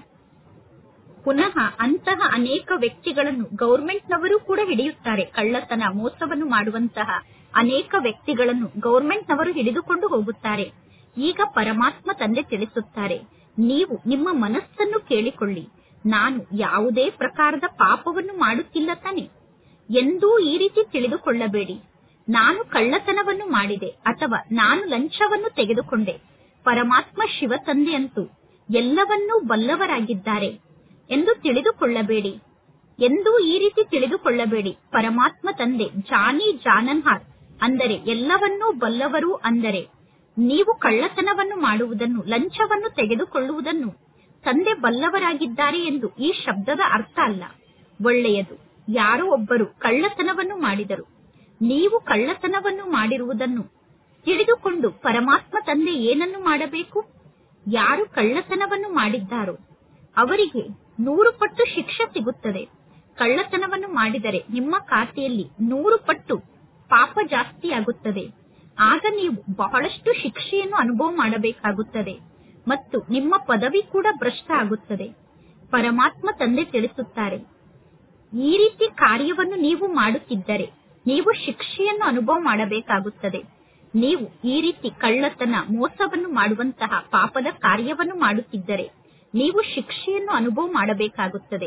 ಪುನಃ ಅಂತಹ ಅನೇಕ ವ್ಯಕ್ತಿಗಳನ್ನು ಗೌರ್ಮೆಂಟ್ನವರು ಕೂಡ ಹಿಡಿಯುತ್ತಾರೆ ಕಳ್ಳತನ ಮೋಸವನ್ನು ಮಾಡುವಂತಹ ಅನೇಕ ವ್ಯಕ್ತಿಗಳನ್ನು ಗೌರ್ಮೆಂಟ್ನವರು ಹಿಡಿದುಕೊಂಡು ಹೋಗುತ್ತಾರೆ ಈಗ ಪರಮಾತ್ಮ ತಂದೆ ತಿಳಿಸುತ್ತಾರೆ ನೀವು ನಿಮ್ಮ ಮನಸ್ಸನ್ನು ಕೇಳಿಕೊಳ್ಳಿ ನಾನು ಯಾವುದೇ ಪ್ರಕಾರದ ಪಾಪವನ್ನು ಮಾಡುತ್ತಿಲ್ಲ ತಾನೆ ಎಂದೂ ಈ ರೀತಿ ತಿಳಿದುಕೊಳ್ಳಬೇಡಿ ನಾನು ಕಳ್ಳತನವನ್ನು ಮಾಡಿದೆ ಅಥವಾ ನಾನು ಲಂಚವನ್ನು ತೆಗೆದುಕೊಂಡೆ ಪರಮಾತ್ಮ ಶಿವ ತಂದೆಯಂತೂ ಎಲ್ಲವನ್ನೂ ಬಲ್ಲವರಾಗಿದ್ದಾರೆ ಎಂದು ತಿಳಿದುಕೊಳ್ಳಬೇಡಿ ಎಂದೂ ಈ ರೀತಿ ತಿಳಿದುಕೊಳ್ಳಬೇಡಿ ಪರಮಾತ್ಮ ತಂದೆ ಜಾನಿ ಜಾನನ್ಹಾರ್ ಅಂದರೆ ಎಲ್ಲವನ್ನೂ ಬಲ್ಲವರು ಅಂದರೆ ನೀವು ಕಳ್ಳತನವನ್ನು ಮಾಡುವುದನ್ನು ಲಂಚವನ್ನು ತೆಗೆದುಕೊಳ್ಳುವುದನ್ನು ತಂದೆ ಬಲ್ಲವರಾಗಿದ್ದಾರೆ ಎಂದು ಈ ಶಬ್ದದ ಅರ್ಥ ಅಲ್ಲ ಒಳ್ಳೆಯದು ಯಾರೋ ಒಬ್ಬರು ಕಳ್ಳತನವನ್ನು ಮಾಡಿದರು ನೀವು ಕಳ್ಳತನವನ್ನು ಮಾಡಿರುವುದನ್ನು ತಿಳಿದುಕೊಂಡು ಪರಮಾತ್ಮ ತಂದೆ ಏನನ್ನು ಮಾಡಬೇಕು ಯಾರು ಕಳ್ಳತನವನ್ನು ಮಾಡಿದ್ದಾರೋ ಅವರಿಗೆ ನೂರು ಪಟ್ಟು ಶಿಕ್ಷೆ ಸಿಗುತ್ತದೆ ಕಳ್ಳತನವನ್ನು ಮಾಡಿದರೆ ನಿಮ್ಮ ಖಾತೆಯಲ್ಲಿ ನೂರು ಪಟ್ಟು ಪಾಪ ಜಾಸ್ತಿಯಾಗುತ್ತದೆ ಆಗ ನೀವು ಬಹಳಷ್ಟು ಶಿಕ್ಷೆಯನ್ನು ಅನುಭವ ಮಾಡಬೇಕಾಗುತ್ತದೆ ಮತ್ತು ನಿಮ್ಮ ಪದವಿ ಕೂಡ ಭ್ರಷ್ಟ ಆಗುತ್ತದೆ ಪರಮಾತ್ಮ ತಂದೆ ತಿಳಿಸುತ್ತಾರೆ ಈ ರೀತಿ ಕಾರ್ಯವನ್ನು ನೀವು ಮಾಡುತ್ತಿದ್ದರೆ ನೀವು ಶಿಕ್ಷೆಯನ್ನು ಅನುಭವ ಮಾಡಬೇಕಾಗುತ್ತದೆ ನೀವು ಈ ರೀತಿ ಕಳ್ಳತನ ಮೋಸವನ್ನು ಮಾಡುವಂತಹ ಪಾಪದ ಕಾರ್ಯವನ್ನು ಮಾಡುತ್ತಿದ್ದರೆ ನೀವು ಶಿಕ್ಷೆಯನ್ನು ಅನುಭವ ಮಾಡಬೇಕಾಗುತ್ತದೆ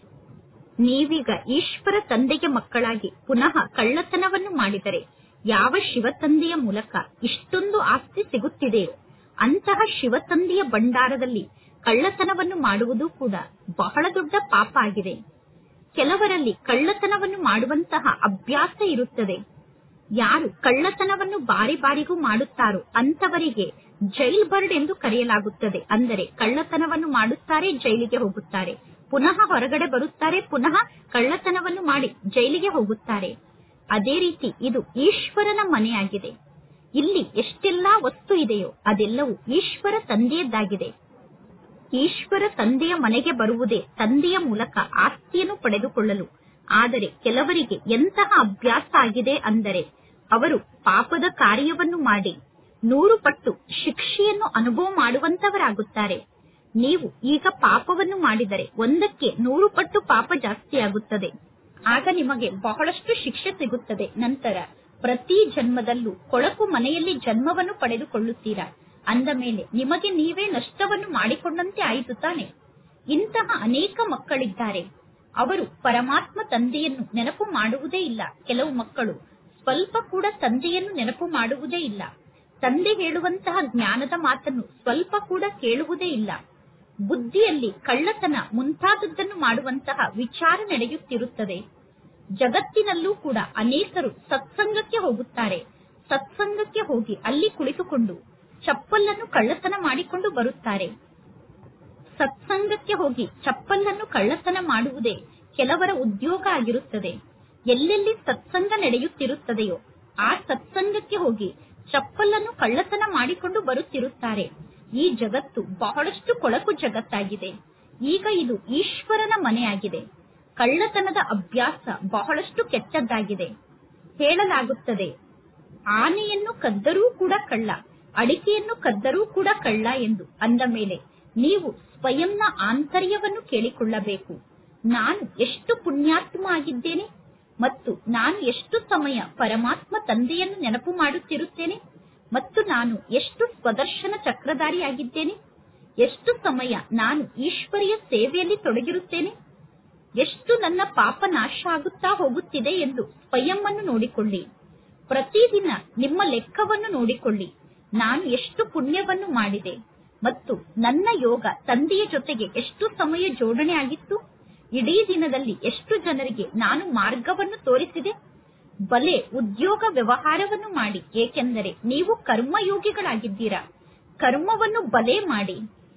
ನೀವೀಗ ಈಶ್ವರ ತಂದೆಗೆ ಮಕ್ಕಳಾಗಿ ಪುನಃ ಕಳ್ಳತನವನ್ನು ಮಾಡಿದರೆ ಯಾವ ಶಿವ ತಂದೆಯ ಮೂಲಕ ಇಷ್ಟೊಂದು ಆಸ್ತಿ ಸಿಗುತ್ತಿದೆಯೋ ಅಂತಹ ಶಿವ ತಂದೆಯ ಭಂಡಾರದಲ್ಲಿ ಕಳ್ಳತನವನ್ನು ಮಾಡುವುದು ಕೂಡ ಬಹಳ ದೊಡ್ಡ ಪಾಪ ಆಗಿದೆ ಕೆಲವರಲ್ಲಿ ಕಳ್ಳತನವನ್ನು ಮಾಡುವಂತಹ ಅಭ್ಯಾಸ ಇರುತ್ತದೆ ಯಾರು ಕಳ್ಳತನವನ್ನು ಬಾರಿ ಬಾರಿಗೂ ಮಾಡುತ್ತಾರೋ ಅಂತವರಿಗೆ ಜೈಲ್ ಬರ್ಡ್ ಎಂದು ಕರೆಯಲಾಗುತ್ತದೆ ಅಂದರೆ ಕಳ್ಳತನವನ್ನು ಮಾಡುತ್ತಾರೆ ಜೈಲಿಗೆ ಹೋಗುತ್ತಾರೆ ಪುನಃ ಹೊರಗಡೆ ಬರುತ್ತಾರೆ ಪುನಃ ಕಳ್ಳತನವನ್ನು ಮಾಡಿ ಜೈಲಿಗೆ ಹೋಗುತ್ತಾರೆ ಅದೇ ರೀತಿ ಇದು ಈಶ್ವರನ ಮನೆಯಾಗಿದೆ ಇಲ್ಲಿ ಎಷ್ಟೆಲ್ಲಾ ವಸ್ತು ಇದೆಯೋ ಅದೆಲ್ಲವೂ ಈಶ್ವರ ತಂದೆಯದ್ದಾಗಿದೆ ಈಶ್ವರ ತಂದೆಯ ಮನೆಗೆ ಬರುವುದೇ ತಂದೆಯ ಮೂಲಕ ಆಸ್ತಿಯನ್ನು ಪಡೆದುಕೊಳ್ಳಲು ಆದರೆ ಕೆಲವರಿಗೆ ಎಂತಹ ಅಭ್ಯಾಸ ಆಗಿದೆ ಅಂದರೆ ಅವರು ಪಾಪದ ಕಾರ್ಯವನ್ನು ಮಾಡಿ ನೂರು ಪಟ್ಟು ಶಿಕ್ಷೆಯನ್ನು ಅನುಭವ ಮಾಡುವಂತವರಾಗುತ್ತಾರೆ ನೀವು ಈಗ ಪಾಪವನ್ನು ಮಾಡಿದರೆ ಒಂದಕ್ಕೆ ನೂರು ಪಟ್ಟು ಪಾಪ ಜಾಸ್ತಿಯಾಗುತ್ತದೆ ಆಗ ನಿಮಗೆ ಬಹಳಷ್ಟು ಶಿಕ್ಷೆ ಸಿಗುತ್ತದೆ ನಂತರ ಪ್ರತಿ ಜನ್ಮದಲ್ಲೂ ಕೊಳಕು ಮನೆಯಲ್ಲಿ ಜನ್ಮವನ್ನು ಪಡೆದುಕೊಳ್ಳುತ್ತೀರಾ ಅಂದ ಮೇಲೆ ನಿಮಗೆ ನೀವೇ ನಷ್ಟವನ್ನು ಮಾಡಿಕೊಂಡಂತೆ ಆಯಿತು ತಾನೆ ಇಂತಹ ಅನೇಕ ಮಕ್ಕಳಿದ್ದಾರೆ ಅವರು ಪರಮಾತ್ಮ ತಂದೆಯನ್ನು ನೆನಪು ಮಾಡುವುದೇ ಇಲ್ಲ ಕೆಲವು ಮಕ್ಕಳು ಸ್ವಲ್ಪ ಕೂಡ ತಂದೆಯನ್ನು ನೆನಪು ಮಾಡುವುದೇ ಇಲ್ಲ ತಂದೆ ಹೇಳುವಂತಹ ಜ್ಞಾನದ ಮಾತನ್ನು ಸ್ವಲ್ಪ ಕೂಡ ಕೇಳುವುದೇ ಇಲ್ಲ ಬುದ್ಧಿಯಲ್ಲಿ ಕಳ್ಳತನ ಮುಂತಾದದ್ದನ್ನು ಮಾಡುವಂತಹ ವಿಚಾರ ನಡೆಯುತ್ತಿರುತ್ತದೆ ಜಗತ್ತಿನಲ್ಲೂ ಕೂಡ ಅನೇಕರು ಸತ್ಸಂಗಕ್ಕೆ ಹೋಗುತ್ತಾರೆ ಸತ್ಸಂಗಕ್ಕೆ ಹೋಗಿ ಅಲ್ಲಿ ಕುಳಿತುಕೊಂಡು ಚಪ್ಪಲನ್ನು ಕಳ್ಳತನ ಮಾಡಿಕೊಂಡು ಬರುತ್ತಾರೆ ಸತ್ಸಂಗಕ್ಕೆ ಹೋಗಿ ಚಪ್ಪಲನ್ನು ಕಳ್ಳತನ ಮಾಡುವುದೇ ಕೆಲವರ ಉದ್ಯೋಗ ಆಗಿರುತ್ತದೆ ಎಲ್ಲೆಲ್ಲಿ ಸತ್ಸಂಗ ನಡೆಯುತ್ತಿರುತ್ತದೆಯೋ ಆ ಸತ್ಸಂಗಕ್ಕೆ ಹೋಗಿ ಚಪ್ಪಲನ್ನು ಕಳ್ಳತನ ಮಾಡಿಕೊಂಡು ಬರುತ್ತಿರುತ್ತಾರೆ ಈ ಜಗತ್ತು ಬಹಳಷ್ಟು ಕೊಳಕು ಜಗತ್ತಾಗಿದೆ ಈಗ ಇದು ಈಶ್ವರನ ಮನೆಯಾಗಿದೆ ಕಳ್ಳತನದ ಅಭ್ಯಾಸ ಬಹಳಷ್ಟು ಕೆಟ್ಟದ್ದಾಗಿದೆ ಹೇಳಲಾಗುತ್ತದೆ ಆನೆಯನ್ನು ಕದ್ದರೂ ಕೂಡ ಕಳ್ಳ ಅಡಿಕೆಯನ್ನು ಕದ್ದರೂ ಕೂಡ ಕಳ್ಳ ಎಂದು ಅಂದ ಮೇಲೆ ನೀವು ಸ್ವಯಂನ ಆಂತರ್ಯವನ್ನು ಕೇಳಿಕೊಳ್ಳಬೇಕು ನಾನು ಎಷ್ಟು ಪುಣ್ಯಾತ್ಮ ಆಗಿದ್ದೇನೆ ಮತ್ತು ನಾನು ಎಷ್ಟು ಸಮಯ ಪರಮಾತ್ಮ ತಂದೆಯನ್ನು ನೆನಪು ಮಾಡುತ್ತಿರುತ್ತೇನೆ ಮತ್ತು ನಾನು ಎಷ್ಟು ಸ್ವದರ್ಶನ ಚಕ್ರಧಾರಿಯಾಗಿದ್ದೇನೆ ಎಷ್ಟು ಸಮಯ ನಾನು ಈಶ್ವರಿಯ ಸೇವೆಯಲ್ಲಿ ತೊಡಗಿರುತ್ತೇನೆ ಎಷ್ಟು ನನ್ನ ಪಾಪ ನಾಶ ಆಗುತ್ತಾ ಹೋಗುತ್ತಿದೆ ಎಂದು ಸ್ವಯಂವನ್ನು ನೋಡಿಕೊಳ್ಳಿ ಪ್ರತಿದಿನ ನಿಮ್ಮ ಲೆಕ್ಕವನ್ನು ನೋಡಿಕೊಳ್ಳಿ ನಾನು ಎಷ್ಟು ಪುಣ್ಯವನ್ನು ಮಾಡಿದೆ ಮತ್ತು ನನ್ನ ಯೋಗ ತಂದೆಯ ಜೊತೆಗೆ ಎಷ್ಟು ಸಮಯ ಜೋಡಣೆ ಆಗಿತ್ತು ಇಡೀ ದಿನದಲ್ಲಿ ಎಷ್ಟು ಜನರಿಗೆ ನಾನು ಮಾರ್ಗವನ್ನು ತೋರಿಸಿದೆ ಬಲೆ ಉದ್ಯೋಗ ವ್ಯವಹಾರವನ್ನು ಮಾಡಿ ಏಕೆಂದರೆ ನೀವು ಕರ್ಮಯೋಗಿಗಳಾಗಿದ್ದೀರಾ ಕರ್ಮವನ್ನು ಬಲೆ ಮಾಡಿ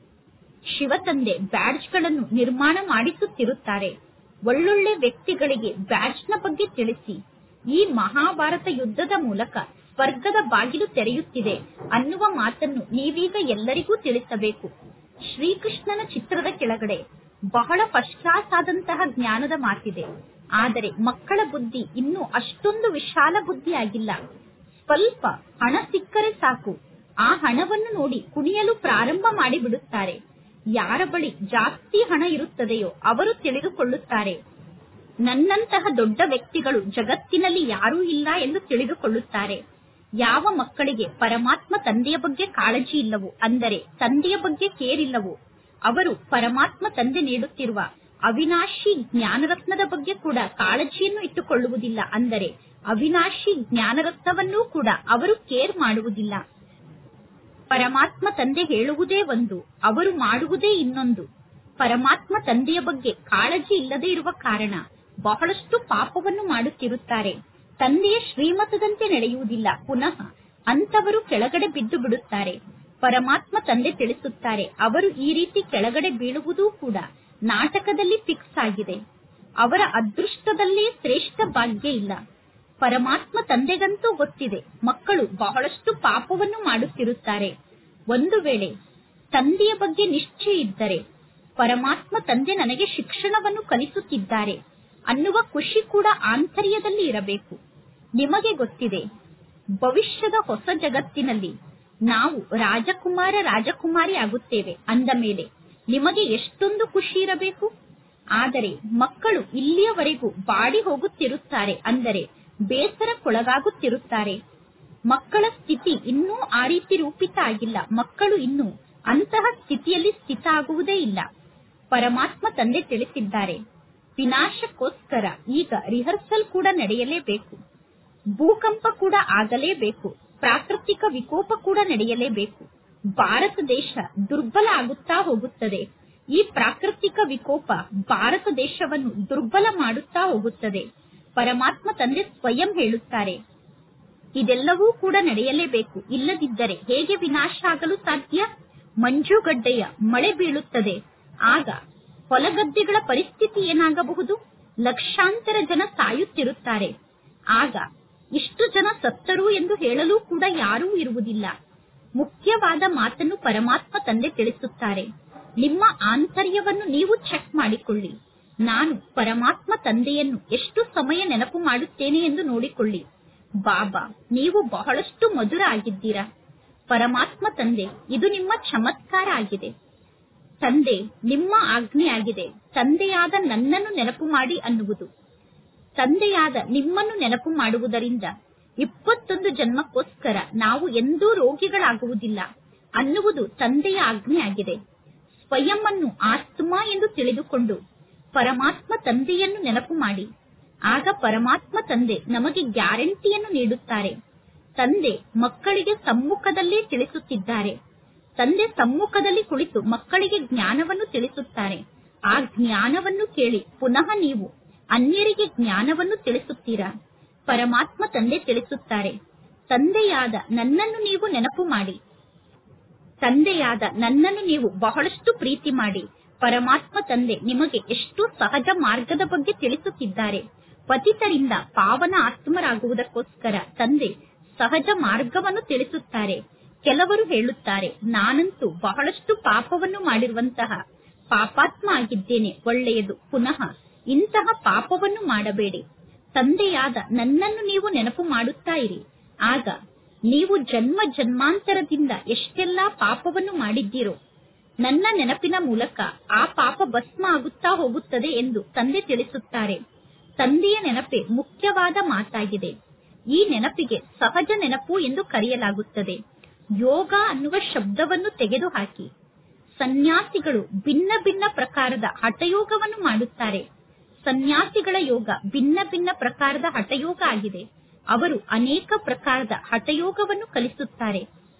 ಶಿವತಂದೆ ಬ್ಯಾಡ್ಜ್ಗಳನ್ನು ನಿರ್ಮಾಣ ಮಾಡಿಸುತ್ತಿರುತ್ತಾರೆ ಒಳ್ಳೊಳ್ಳೆ ವ್ಯಕ್ತಿಗಳಿಗೆ ಬ್ಯಾಡ್ಜ್ನ ಬಗ್ಗೆ ತಿಳಿಸಿ ಈ ಮಹಾಭಾರತ ಯುದ್ಧದ ಮೂಲಕ ಸ್ವರ್ಗದ ಬಾಗಿಲು ತೆರೆಯುತ್ತಿದೆ ಅನ್ನುವ ಮಾತನ್ನು ನೀವೀಗ ಎಲ್ಲರಿಗೂ ತಿಳಿಸಬೇಕು ಶ್ರೀಕೃಷ್ಣನ ಚಿತ್ರದ ಕೆಳಗಡೆ ಬಹಳ ಫಸ್ಟ್ ಕ್ಲಾಸ್ ಆದಂತಹ ಜ್ಞಾನದ ಮಾತಿದೆ ಆದರೆ ಮಕ್ಕಳ ಬುದ್ಧಿ ಇನ್ನೂ ಅಷ್ಟೊಂದು ವಿಶಾಲ ಬುದ್ಧಿ ಆಗಿಲ್ಲ ಸ್ವಲ್ಪ ಹಣ ಸಿಕ್ಕರೆ ಸಾಕು ಆ ಹಣವನ್ನು ನೋಡಿ ಕುಣಿಯಲು ಪ್ರಾರಂಭ ಮಾಡಿಬಿಡುತ್ತಾರೆ ಯಾರ ಬಳಿ ಜಾಸ್ತಿ ಹಣ ಇರುತ್ತದೆಯೋ ಅವರು ತಿಳಿದುಕೊಳ್ಳುತ್ತಾರೆ ನನ್ನಂತಹ ದೊಡ್ಡ ವ್ಯಕ್ತಿಗಳು ಜಗತ್ತಿನಲ್ಲಿ ಯಾರೂ ಇಲ್ಲ ಎಂದು ತಿಳಿದುಕೊಳ್ಳುತ್ತಾರೆ ಯಾವ ಮಕ್ಕಳಿಗೆ ಪರಮಾತ್ಮ ತಂದೆಯ ಬಗ್ಗೆ ಕಾಳಜಿ ಇಲ್ಲವೋ ಅಂದರೆ ತಂದೆಯ ಬಗ್ಗೆ ಕೇರ್ ಇಲ್ಲವೋ ಅವರು ಪರಮಾತ್ಮ ತಂದೆ ನೀಡುತ್ತಿರುವ ಅವಿನಾಶಿ ಜ್ಞಾನರತ್ನದ ಬಗ್ಗೆ ಕೂಡ ಕಾಳಜಿಯನ್ನು ಇಟ್ಟುಕೊಳ್ಳುವುದಿಲ್ಲ ಅಂದರೆ ಅವಿನಾಶಿ ಜ್ಞಾನರತ್ನವನ್ನೂ ಕೂಡ ಅವರು ಕೇರ್ ಮಾಡುವುದಿಲ್ಲ ಪರಮಾತ್ಮ ತಂದೆ ಹೇಳುವುದೇ ಒಂದು ಅವರು ಮಾಡುವುದೇ ಇನ್ನೊಂದು ಪರಮಾತ್ಮ ತಂದೆಯ ಬಗ್ಗೆ ಕಾಳಜಿ ಇಲ್ಲದೆ ಇರುವ ಕಾರಣ ಬಹಳಷ್ಟು ಪಾಪವನ್ನು ಮಾಡುತ್ತಿರುತ್ತಾರೆ ತಂದೆಯ ಶ್ರೀಮತದಂತೆ ನಡೆಯುವುದಿಲ್ಲ ಪುನಃ ಅಂತವರು ಕೆಳಗಡೆ ಬಿದ್ದು ಬಿಡುತ್ತಾರೆ ಪರಮಾತ್ಮ ತಂದೆ ತಿಳಿಸುತ್ತಾರೆ ಅವರು ಈ ರೀತಿ ಕೆಳಗಡೆ ಬೀಳುವುದೂ ಕೂಡ ನಾಟಕದಲ್ಲಿ ಫಿಕ್ಸ್ ಆಗಿದೆ ಅವರ ಅದೃಷ್ಟದಲ್ಲೇ ಶ್ರೇಷ್ಠ ಭಾಗ್ಯ ಇಲ್ಲ ಪರಮಾತ್ಮ ತಂದೆಗಂತೂ ಗೊತ್ತಿದೆ ಮಕ್ಕಳು ಬಹಳಷ್ಟು ಪಾಪವನ್ನು ಮಾಡುತ್ತಿರುತ್ತಾರೆ ಒಂದು ವೇಳೆ ತಂದೆಯ ಬಗ್ಗೆ ನಿಶ್ಚಯ ಇದ್ದರೆ ಪರಮಾತ್ಮ ತಂದೆ ನನಗೆ ಶಿಕ್ಷಣವನ್ನು ಕಲಿಸುತ್ತಿದ್ದಾರೆ ಅನ್ನುವ ಖುಷಿ ಕೂಡ ಆಂತರ್ಯದಲ್ಲಿ ಇರಬೇಕು ನಿಮಗೆ ಗೊತ್ತಿದೆ ಭವಿಷ್ಯದ ಹೊಸ ಜಗತ್ತಿನಲ್ಲಿ ನಾವು ರಾಜಕುಮಾರ ರಾಜಕುಮಾರಿ ಆಗುತ್ತೇವೆ ಅಂದ ಮೇಲೆ ನಿಮಗೆ ಎಷ್ಟೊಂದು ಖುಷಿ ಇರಬೇಕು ಆದರೆ ಮಕ್ಕಳು ಇಲ್ಲಿಯವರೆಗೂ ಬಾಡಿ ಹೋಗುತ್ತಿರುತ್ತಾರೆ ಅಂದರೆ ಬೇಸರಕ್ಕೊಳಗಾಗುತ್ತಿರುತ್ತಾರೆ ಮಕ್ಕಳ ಸ್ಥಿತಿ ಇನ್ನೂ ಆ ರೀತಿ ರೂಪಿತ ಆಗಿಲ್ಲ ಮಕ್ಕಳು ಇನ್ನೂ ಅಂತಹ ಸ್ಥಿತಿಯಲ್ಲಿ ಸ್ಥಿತ ಆಗುವುದೇ ಇಲ್ಲ ಪರಮಾತ್ಮ ತಂದೆ ತಿಳಿಸಿದ್ದಾರೆ ವಿನಾಶಕ್ಕೋಸ್ಕರ ಈಗ ರಿಹರ್ಸಲ್ ಕೂಡ ನಡೆಯಲೇಬೇಕು ಭೂಕಂಪ ಕೂಡ ಆಗಲೇಬೇಕು ಪ್ರಾಕೃತಿಕ ವಿಕೋಪ ಕೂಡ ನಡೆಯಲೇಬೇಕು ಭಾರತ ದೇಶ ದುರ್ಬಲ ಆಗುತ್ತಾ ಹೋಗುತ್ತದೆ ಈ ಪ್ರಾಕೃತಿಕ ವಿಕೋಪ ಭಾರತ ದೇಶವನ್ನು ದುರ್ಬಲ ಮಾಡುತ್ತಾ ಹೋಗುತ್ತದೆ ಪರಮಾತ್ಮ ತಂದೆ ಸ್ವಯಂ ಹೇಳುತ್ತಾರೆ ಇದೆಲ್ಲವೂ ಕೂಡ ನಡೆಯಲೇಬೇಕು ಇಲ್ಲದಿದ್ದರೆ ಹೇಗೆ ವಿನಾಶ ಆಗಲು ಸಾಧ್ಯ ಮಂಜುಗಡ್ಡೆಯ ಮಳೆ ಬೀಳುತ್ತದೆ ಆಗ ಹೊಲಗದ್ದೆಗಳ ಪರಿಸ್ಥಿತಿ ಏನಾಗಬಹುದು ಲಕ್ಷಾಂತರ ಜನ ಸಾಯುತ್ತಿರುತ್ತಾರೆ ಆಗ ಇಷ್ಟು ಜನ ಸತ್ತರು ಎಂದು ಹೇಳಲು ಕೂಡ ಯಾರೂ ಇರುವುದಿಲ್ಲ ಮುಖ್ಯವಾದ ಮಾತನ್ನು ಪರಮಾತ್ಮ ತಂದೆ ತಿಳಿಸುತ್ತಾರೆ ನಿಮ್ಮ ಆಂತರ್ಯವನ್ನು ನೀವು ಚೆಕ್ ಮಾಡಿಕೊಳ್ಳಿ ನಾನು ಪರಮಾತ್ಮ ತಂದೆಯನ್ನು ಎಷ್ಟು ಸಮಯ ನೆನಪು ಮಾಡುತ್ತೇನೆ ಎಂದು ನೋಡಿಕೊಳ್ಳಿ ಬಾಬಾ ನೀವು ಬಹಳಷ್ಟು ಮಧುರ ಆಗಿದ್ದೀರಾ ಪರಮಾತ್ಮ ತಂದೆ ಇದು ನಿಮ್ಮ ಚಮತ್ಕಾರ ಆಗಿದೆ ತಂದೆ ನಿಮ್ಮ ಆಜ್ಞೆ ಆಗಿದೆ ತಂದೆಯಾದ ನನ್ನನ್ನು ನೆನಪು ಮಾಡಿ ಅನ್ನುವುದು ತಂದೆಯಾದ ನಿಮ್ಮನ್ನು ನೆನಪು ಮಾಡುವುದರಿಂದ ಇಪ್ಪತ್ತೊಂದು ಜನ್ಮಕ್ಕೋಸ್ಕರ ನಾವು ಎಂದೂ ರೋಗಿಗಳಾಗುವುದಿಲ್ಲ ಅನ್ನುವುದು ತಂದೆಯ ಆಜ್ಞೆ ಆಗಿದೆ ಸ್ವಯಂ ಅನ್ನು ಆತ್ಮ ಎಂದು ತಿಳಿದುಕೊಂಡು ಪರಮಾತ್ಮ ತಂದೆಯನ್ನು ನೆನಪು ಮಾಡಿ ಆಗ ಪರಮಾತ್ಮ ತಂದೆ ನಮಗೆ ಗ್ಯಾರಂಟಿಯನ್ನು ನೀಡುತ್ತಾರೆ ತಂದೆ ಮಕ್ಕಳಿಗೆ ಸಮ್ಮುಖದಲ್ಲೇ ತಿಳಿಸುತ್ತಿದ್ದಾರೆ ತಂದೆ ಸಮ್ಮುಖದಲ್ಲಿ ಕುಳಿತು ಮಕ್ಕಳಿಗೆ ಜ್ಞಾನವನ್ನು ತಿಳಿಸುತ್ತಾರೆ ಆ ಜ್ಞಾನವನ್ನು ಕೇಳಿ ಪುನಃ ನೀವು ಅನ್ಯರಿಗೆ ಜ್ಞಾನವನ್ನು ತಿಳಿಸುತ್ತೀರಾ ಪರಮಾತ್ಮ ತಂದೆ ತಿಳಿಸುತ್ತಾರೆ ತಂದೆಯಾದ ನನ್ನನ್ನು ನೀವು ನೆನಪು ಮಾಡಿ ತಂದೆಯಾದ ನನ್ನನ್ನು ನೀವು ಬಹಳಷ್ಟು ಪ್ರೀತಿ ಮಾಡಿ ಪರಮಾತ್ಮ ತಂದೆ ನಿಮಗೆ ಎಷ್ಟು ಸಹಜ ಮಾರ್ಗದ ಬಗ್ಗೆ ತಿಳಿಸುತ್ತಿದ್ದಾರೆ ಪತಿತರಿಂದ ಪಾವನ ಆತ್ಮರಾಗುವುದಕ್ಕೋಸ್ಕರ ತಂದೆ ಸಹಜ ಮಾರ್ಗವನ್ನು ತಿಳಿಸುತ್ತಾರೆ ಕೆಲವರು ಹೇಳುತ್ತಾರೆ ನಾನಂತೂ ಬಹಳಷ್ಟು ಪಾಪವನ್ನು ಮಾಡಿರುವಂತಹ ಪಾಪಾತ್ಮ ಆಗಿದ್ದೇನೆ ಒಳ್ಳೆಯದು ಪುನಃ ಇಂತಹ ಪಾಪವನ್ನು ಮಾಡಬೇಡಿ ತಂದೆಯಾದ ನನ್ನನ್ನು ನೀವು ನೆನಪು ಮಾಡುತ್ತಾ ಇರಿ ಆಗ ನೀವು ಜನ್ಮ ಜನ್ಮಾಂತರದಿಂದ ಎಷ್ಟೆಲ್ಲಾ ಪಾಪವನ್ನು ಮಾಡಿದ್ದೀರೋ ನನ್ನ ನೆನಪಿನ ಮೂಲಕ ಆ ಪಾಪ ಭಸ್ಮ ಆಗುತ್ತಾ ಹೋಗುತ್ತದೆ ಎಂದು ತಂದೆ ತಿಳಿಸುತ್ತಾರೆ ತಂದೆಯ ನೆನಪೇ ಮುಖ್ಯವಾದ ಮಾತಾಗಿದೆ ಈ ನೆನಪಿಗೆ ಸಹಜ ನೆನಪು ಎಂದು ಕರೆಯಲಾಗುತ್ತದೆ ಯೋಗ ಅನ್ನುವ ಶಬ್ದವನ್ನು ತೆಗೆದುಹಾಕಿ ಸನ್ಯಾಸಿಗಳು ಭಿನ್ನ ಭಿನ್ನ ಪ್ರಕಾರದ ಹಠಯೋಗವನ್ನು ಮಾಡುತ್ತಾರೆ ಸನ್ಯಾಸಿಗಳ ಯೋಗ ಭಿನ್ನ ಭಿನ್ನ ಪ್ರಕಾರದ ಹಠಯೋಗ ಆಗಿದೆ ಅವರು ಅನೇಕ ಪ್ರಕಾರದ ಹಠಯೋಗವನ್ನು ಕಲಿಸುತ್ತಾರೆ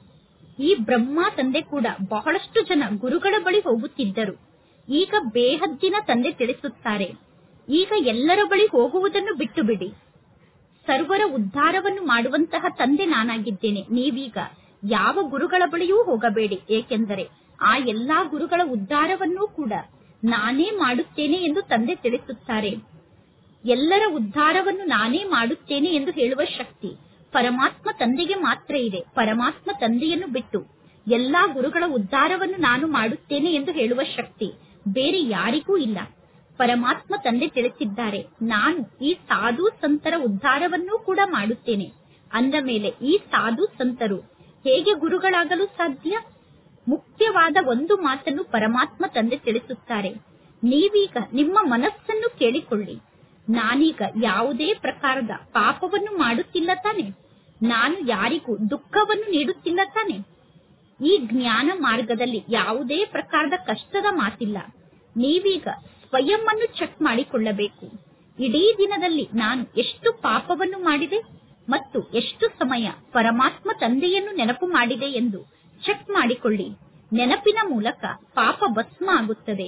ಈ ಬ್ರಹ್ಮ ತಂದೆ ಕೂಡ ಬಹಳಷ್ಟು ಜನ ಗುರುಗಳ ಬಳಿ ಹೋಗುತ್ತಿದ್ದರು ಈಗ ಬೇಹದ್ದಿನ ತಂದೆ ತಿಳಿಸುತ್ತಾರೆ ಈಗ ಎಲ್ಲರ ಬಳಿ ಹೋಗುವುದನ್ನು ಬಿಟ್ಟು ಬಿಡಿ ಸರ್ವರ ಉದ್ಧಾರವನ್ನು ಮಾಡುವಂತಹ ತಂದೆ ನಾನಾಗಿದ್ದೇನೆ ನೀವೀಗ ಯಾವ ಗುರುಗಳ ಬಳಿಯೂ ಹೋಗಬೇಡಿ ಏಕೆಂದರೆ ಆ ಎಲ್ಲಾ ಗುರುಗಳ ಉದ್ಧಾರವನ್ನೂ ಕೂಡ ನಾನೇ ಮಾಡುತ್ತೇನೆ ಎಂದು ತಂದೆ ತಿಳಿಸುತ್ತಾರೆ ಎಲ್ಲರ ಉದ್ಧಾರವನ್ನು ನಾನೇ ಮಾಡುತ್ತೇನೆ ಎಂದು ಹೇಳುವ ಶಕ್ತಿ ಪರಮಾತ್ಮ ತಂದೆಗೆ ಮಾತ್ರ ಇದೆ ಪರಮಾತ್ಮ ತಂದೆಯನ್ನು ಬಿಟ್ಟು ಎಲ್ಲಾ ಗುರುಗಳ ಉದ್ಧಾರವನ್ನು ನಾನು ಮಾಡುತ್ತೇನೆ ಎಂದು ಹೇಳುವ ಶಕ್ತಿ ಬೇರೆ ಯಾರಿಗೂ ಇಲ್ಲ ಪರಮಾತ್ಮ ತಂದೆ ತಿಳಿಸಿದ್ದಾರೆ ನಾನು ಈ ಸಾಧು ಸಂತರ ಉದ್ಧಾರವನ್ನೂ ಕೂಡ ಮಾಡುತ್ತೇನೆ ಅಂದ ಮೇಲೆ ಈ ಸಾಧು ಸಂತರು ಹೇಗೆ ಗುರುಗಳಾಗಲು ಸಾಧ್ಯ ಮುಖ್ಯವಾದ ಒಂದು ಮಾತನ್ನು ಪರಮಾತ್ಮ ತಂದೆ ತಿಳಿಸುತ್ತಾರೆ ನೀವೀಗ ನಿಮ್ಮ ಮನಸ್ಸನ್ನು ಕೇಳಿಕೊಳ್ಳಿ ನಾನೀಗ ಯಾವುದೇ ಪ್ರಕಾರದ ಪಾಪವನ್ನು ಮಾಡುತ್ತಿಲ್ಲ ತಾನೆ ನಾನು ಯಾರಿಗೂ ದುಃಖವನ್ನು ನೀಡುತ್ತಿಲ್ಲ ತಾನೆ ಈ ಜ್ಞಾನ ಮಾರ್ಗದಲ್ಲಿ ಯಾವುದೇ ಪ್ರಕಾರದ ಕಷ್ಟದ ಮಾತಿಲ್ಲ ನೀವೀಗ ಸ್ವಯಂ ಅನ್ನು ಚೆಕ್ ಮಾಡಿಕೊಳ್ಳಬೇಕು ಇಡೀ ದಿನದಲ್ಲಿ ನಾನು ಎಷ್ಟು ಪಾಪವನ್ನು ಮಾಡಿದೆ ಮತ್ತು ಎಷ್ಟು ಸಮಯ ಪರಮಾತ್ಮ ತಂದೆಯನ್ನು ನೆನಪು ಮಾಡಿದೆ ಎಂದು ಚೆಕ್ ಮಾಡಿಕೊಳ್ಳಿ ನೆನಪಿನ ಮೂಲಕ ಪಾಪ ಭಸ್ಮ ಆಗುತ್ತದೆ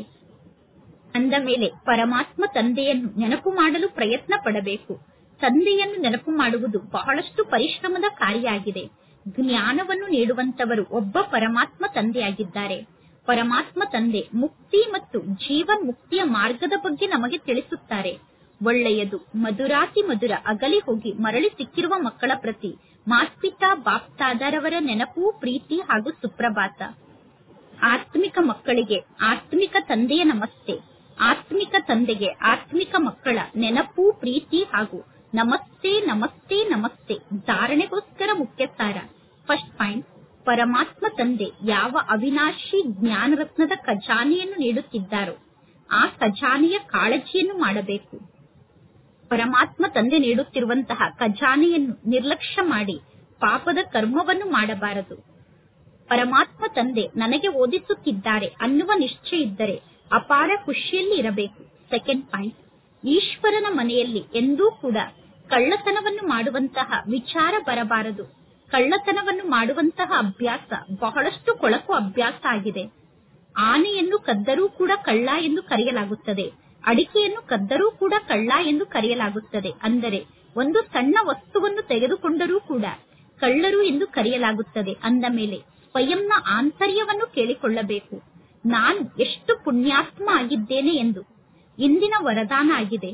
ಅಂದ ಮೇಲೆ ಪರಮಾತ್ಮ ತಂದೆಯನ್ನು ನೆನಪು ಮಾಡಲು ಪ್ರಯತ್ನ ಪಡಬೇಕು ತಂದೆಯನ್ನು ನೆನಪು ಮಾಡುವುದು ಬಹಳಷ್ಟು ಪರಿಶ್ರಮದ ಕಾರ್ಯ ಆಗಿದೆ ಜ್ಞಾನವನ್ನು ನೀಡುವಂತವರು ಒಬ್ಬ ಪರಮಾತ್ಮ ತಂದೆಯಾಗಿದ್ದಾರೆ ಪರಮಾತ್ಮ ತಂದೆ ಮುಕ್ತಿ ಮತ್ತು ಜೀವನ್ ಮುಕ್ತಿಯ ಮಾರ್ಗದ ಬಗ್ಗೆ ನಮಗೆ ತಿಳಿಸುತ್ತಾರೆ ಒಳ್ಳೆಯದು ಮಧುರಾತಿ ಮಧುರ ಅಗಲಿ ಹೋಗಿ ಮರಳಿ ಸಿಕ್ಕಿರುವ ಮಕ್ಕಳ ಪ್ರತಿ ಮಾಸ್ಪಿತಾ ಬಾಪ್ತಾದರವರ ನೆನಪು ಪ್ರೀತಿ ಹಾಗೂ ಸುಪ್ರಭಾತ ಆತ್ಮಿಕ ಮಕ್ಕಳಿಗೆ ಆತ್ಮಿಕ ತಂದೆಯ ನಮಸ್ತೆ ಆತ್ಮಿಕ ತಂದೆಗೆ ಆತ್ಮಿಕ ಮಕ್ಕಳ ನೆನಪು ಪ್ರೀತಿ ಹಾಗೂ ನಮಸ್ತೆ ನಮಸ್ತೆ ನಮಸ್ತೆ ಧಾರಣೆಗೋಸ್ಕರ ಮುಖ್ಯ ಸಾರ ಫಸ್ಟ್ ಪಾಯಿಂಟ್ ಪರಮಾತ್ಮ ತಂದೆ ಯಾವ ಅವಿನಾಶಿ ಜ್ಞಾನರತ್ನದ ಖಜಾನೆಯನ್ನು ನೀಡುತ್ತಿದ್ದಾರೋ ಆ ಖಜಾನೆಯ ಕಾಳಜಿಯನ್ನು ಮಾಡಬೇಕು ಪರಮಾತ್ಮ ತಂದೆ ನೀಡುತ್ತಿರುವಂತಹ ಖಜಾನೆಯನ್ನು ನಿರ್ಲಕ್ಷ್ಯ ಮಾಡಿ ಪಾಪದ ಕರ್ಮವನ್ನು ಮಾಡಬಾರದು ಪರಮಾತ್ಮ ತಂದೆ ನನಗೆ ಓದಿಸುತ್ತಿದ್ದಾರೆ ಅನ್ನುವ ನಿಶ್ಚಯ ಇದ್ದರೆ ಅಪಾರ ಖುಷಿಯಲ್ಲಿ ಇರಬೇಕು ಸೆಕೆಂಡ್ ಪಾಯಿಂಟ್ ಈಶ್ವರನ ಮನೆಯಲ್ಲಿ ಎಂದೂ ಕೂಡ ಕಳ್ಳತನವನ್ನು ಮಾಡುವಂತಹ ವಿಚಾರ ಬರಬಾರದು ಕಳ್ಳತನವನ್ನು ಮಾಡುವಂತಹ ಅಭ್ಯಾಸ ಬಹಳಷ್ಟು ಕೊಳಕು ಅಭ್ಯಾಸ ಆಗಿದೆ ಆನೆಯನ್ನು ಕದ್ದರೂ ಕೂಡ ಕಳ್ಳ ಎಂದು ಕರೆಯಲಾಗುತ್ತದೆ ಅಡಿಕೆಯನ್ನು ಕದ್ದರೂ ಕೂಡ ಕಳ್ಳ ಎಂದು ಕರೆಯಲಾಗುತ್ತದೆ ಅಂದರೆ ಒಂದು ಸಣ್ಣ ವಸ್ತುವನ್ನು ತೆಗೆದುಕೊಂಡರೂ ಕೂಡ ಕಳ್ಳರು ಎಂದು ಕರೆಯಲಾಗುತ್ತದೆ ಅಂದ ಮೇಲೆ ಸ್ವಯಂನ ಆಂತರ್ಯವನ್ನು ಕೇಳಿಕೊಳ್ಳಬೇಕು ನಾನು ಎಷ್ಟು ಪುಣ್ಯಾತ್ಮ ಆಗಿದ್ದೇನೆ ಎಂದು ಇಂದಿನ ವರದಾನ ಆಗಿದೆ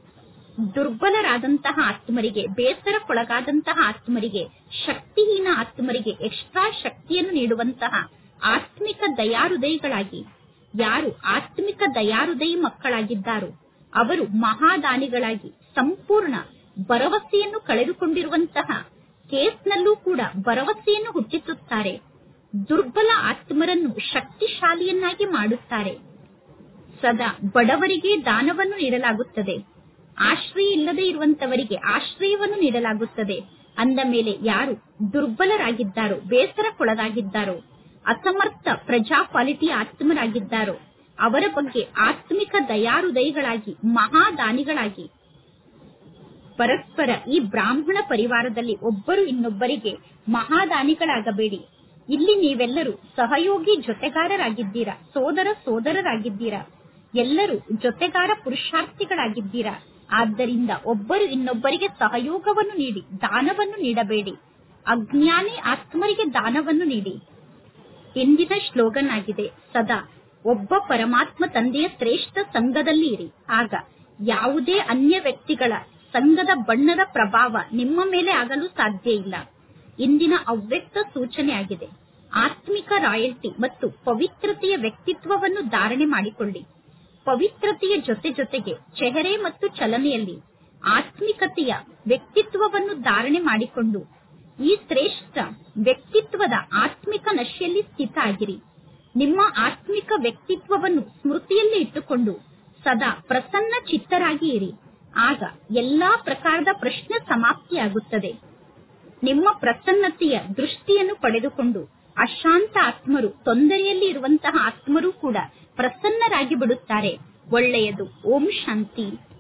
ದುರ್ಬಲರಾದಂತಹ ಆತ್ಮರಿಗೆ ಬೇಸರಕ್ಕೊಳಗಾದಂತಹ ಆತ್ಮರಿಗೆ ಶಕ್ತಿಹೀನ ಆತ್ಮರಿಗೆ ಎಕ್ಸ್ಟ್ರಾ ಶಕ್ತಿಯನ್ನು ನೀಡುವಂತಹ ಆತ್ಮಿಕ ದಯಾಹೃದಯಿಗಳಾಗಿ ಯಾರು ಆತ್ಮಿಕ ದಯಾಹೃದಯಿ ಮಕ್ಕಳಾಗಿದ್ದಾರೋ ಅವರು ಮಹಾದಾನಿಗಳಾಗಿ ಸಂಪೂರ್ಣ ಭರವಸೆಯನ್ನು ಕಳೆದುಕೊಂಡಿರುವಂತಹ ಕೇಸ್ನಲ್ಲೂ ಕೂಡ ಭರವಸೆಯನ್ನು ಹುಟ್ಟಿಸುತ್ತಾರೆ ದುರ್ಬಲ ಆತ್ಮರನ್ನು ಶಕ್ತಿಶಾಲಿಯನ್ನಾಗಿ ಮಾಡುತ್ತಾರೆ ಸದಾ ಬಡವರಿಗೆ ದಾನವನ್ನು ನೀಡಲಾಗುತ್ತದೆ ಆಶ್ರಯ ಇಲ್ಲದೆ ಇರುವಂತವರಿಗೆ ಆಶ್ರಯವನ್ನು ನೀಡಲಾಗುತ್ತದೆ ಅಂದ ಮೇಲೆ ಯಾರು ದುರ್ಬಲರಾಗಿದ್ದಾರೋ ಬೇಸರಕ್ಕೊಳಗಾಗಿದ್ದಾರೋ ಅಸಮರ್ಥ ಪ್ರಜಾಪಾಲಿಟಿಯ ಆತ್ಮರಾಗಿದ್ದಾರೋ ಅವರ ಬಗ್ಗೆ ಆತ್ಮಿಕ ದಯಾಹೃದಯಿಗಳಾಗಿ ಮಹಾದಾನಿಗಳಾಗಿ ಪರಸ್ಪರ ಈ ಬ್ರಾಹ್ಮಣ ಪರಿವಾರದಲ್ಲಿ ಒಬ್ಬರು ಇನ್ನೊಬ್ಬರಿಗೆ ಮಹಾದಾನಿಗಳಾಗಬೇಡಿ ಇಲ್ಲಿ ನೀವೆಲ್ಲರೂ ಸಹಯೋಗಿ ಜೊತೆಗಾರರಾಗಿದ್ದೀರಾ ಸೋದರ ಸೋದರರಾಗಿದ್ದೀರಾ ಎಲ್ಲರೂ ಜೊತೆಗಾರ ಪುರುಷಾರ್ಥಿಗಳಾಗಿದ್ದೀರಾ ಆದ್ದರಿಂದ ಒಬ್ಬರು ಇನ್ನೊಬ್ಬರಿಗೆ ಸಹಯೋಗವನ್ನು ನೀಡಿ ದಾನವನ್ನು ನೀಡಬೇಡಿ ಅಜ್ಞಾನಿ ಆತ್ಮರಿಗೆ ದಾನವನ್ನು ನೀಡಿ ಇಂದಿನ ಶ್ಲೋಗನ್ ಆಗಿದೆ ಸದಾ ಒಬ್ಬ ಪರಮಾತ್ಮ ತಂದೆಯ ಶ್ರೇಷ್ಠ ಸಂಘದಲ್ಲಿ ಇರಿ ಆಗ ಯಾವುದೇ ಅನ್ಯ ವ್ಯಕ್ತಿಗಳ ಸಂಘದ ಬಣ್ಣದ ಪ್ರಭಾವ ನಿಮ್ಮ ಮೇಲೆ ಆಗಲು ಸಾಧ್ಯ ಇಲ್ಲ ಇಂದಿನ ಅವ್ಯಕ್ತ ಸೂಚನೆ ಆಗಿದೆ ಆತ್ಮಿಕ ರಾಯಲ್ಟಿ ಮತ್ತು ಪವಿತ್ರತೆಯ ವ್ಯಕ್ತಿತ್ವವನ್ನು ಧಾರಣೆ ಮಾಡಿಕೊಳ್ಳಿ ಪವಿತ್ರತೆಯ ಜೊತೆ ಜೊತೆಗೆ ಚೆಹರೆ ಮತ್ತು ಚಲನೆಯಲ್ಲಿ ಆತ್ಮಿಕತೆಯ ವ್ಯಕ್ತಿತ್ವವನ್ನು ಧಾರಣೆ ಮಾಡಿಕೊಂಡು ಈ ಶ್ರೇಷ್ಠ ವ್ಯಕ್ತಿತ್ವದ ಆತ್ಮಿಕ ನಶೆಯಲ್ಲಿ ಸ್ಥಿತ ಆಗಿರಿ ನಿಮ್ಮ ಆತ್ಮಿಕ ವ್ಯಕ್ತಿತ್ವವನ್ನು ಸ್ಮೃತಿಯಲ್ಲಿ ಇಟ್ಟುಕೊಂಡು ಸದಾ ಪ್ರಸನ್ನ ಚಿತ್ತರಾಗಿ ಇರಿ ಆಗ ಎಲ್ಲಾ ಪ್ರಕಾರದ ಪ್ರಶ್ನೆ ಸಮಾಪ್ತಿಯಾಗುತ್ತದೆ ನಿಮ್ಮ ಪ್ರಸನ್ನತೆಯ ದೃಷ್ಟಿಯನ್ನು ಪಡೆದುಕೊಂಡು ಅಶಾಂತ ಆತ್ಮರು ತೊಂದರೆಯಲ್ಲಿ ಇರುವಂತಹ ಆತ್ಮರು ಕೂಡ ಪ್ರಸನ್ನರಾಗಿ ಬಿಡುತ್ತಾರೆ ಒಳ್ಳೆಯದು ಓಂ ಶಾಂತಿ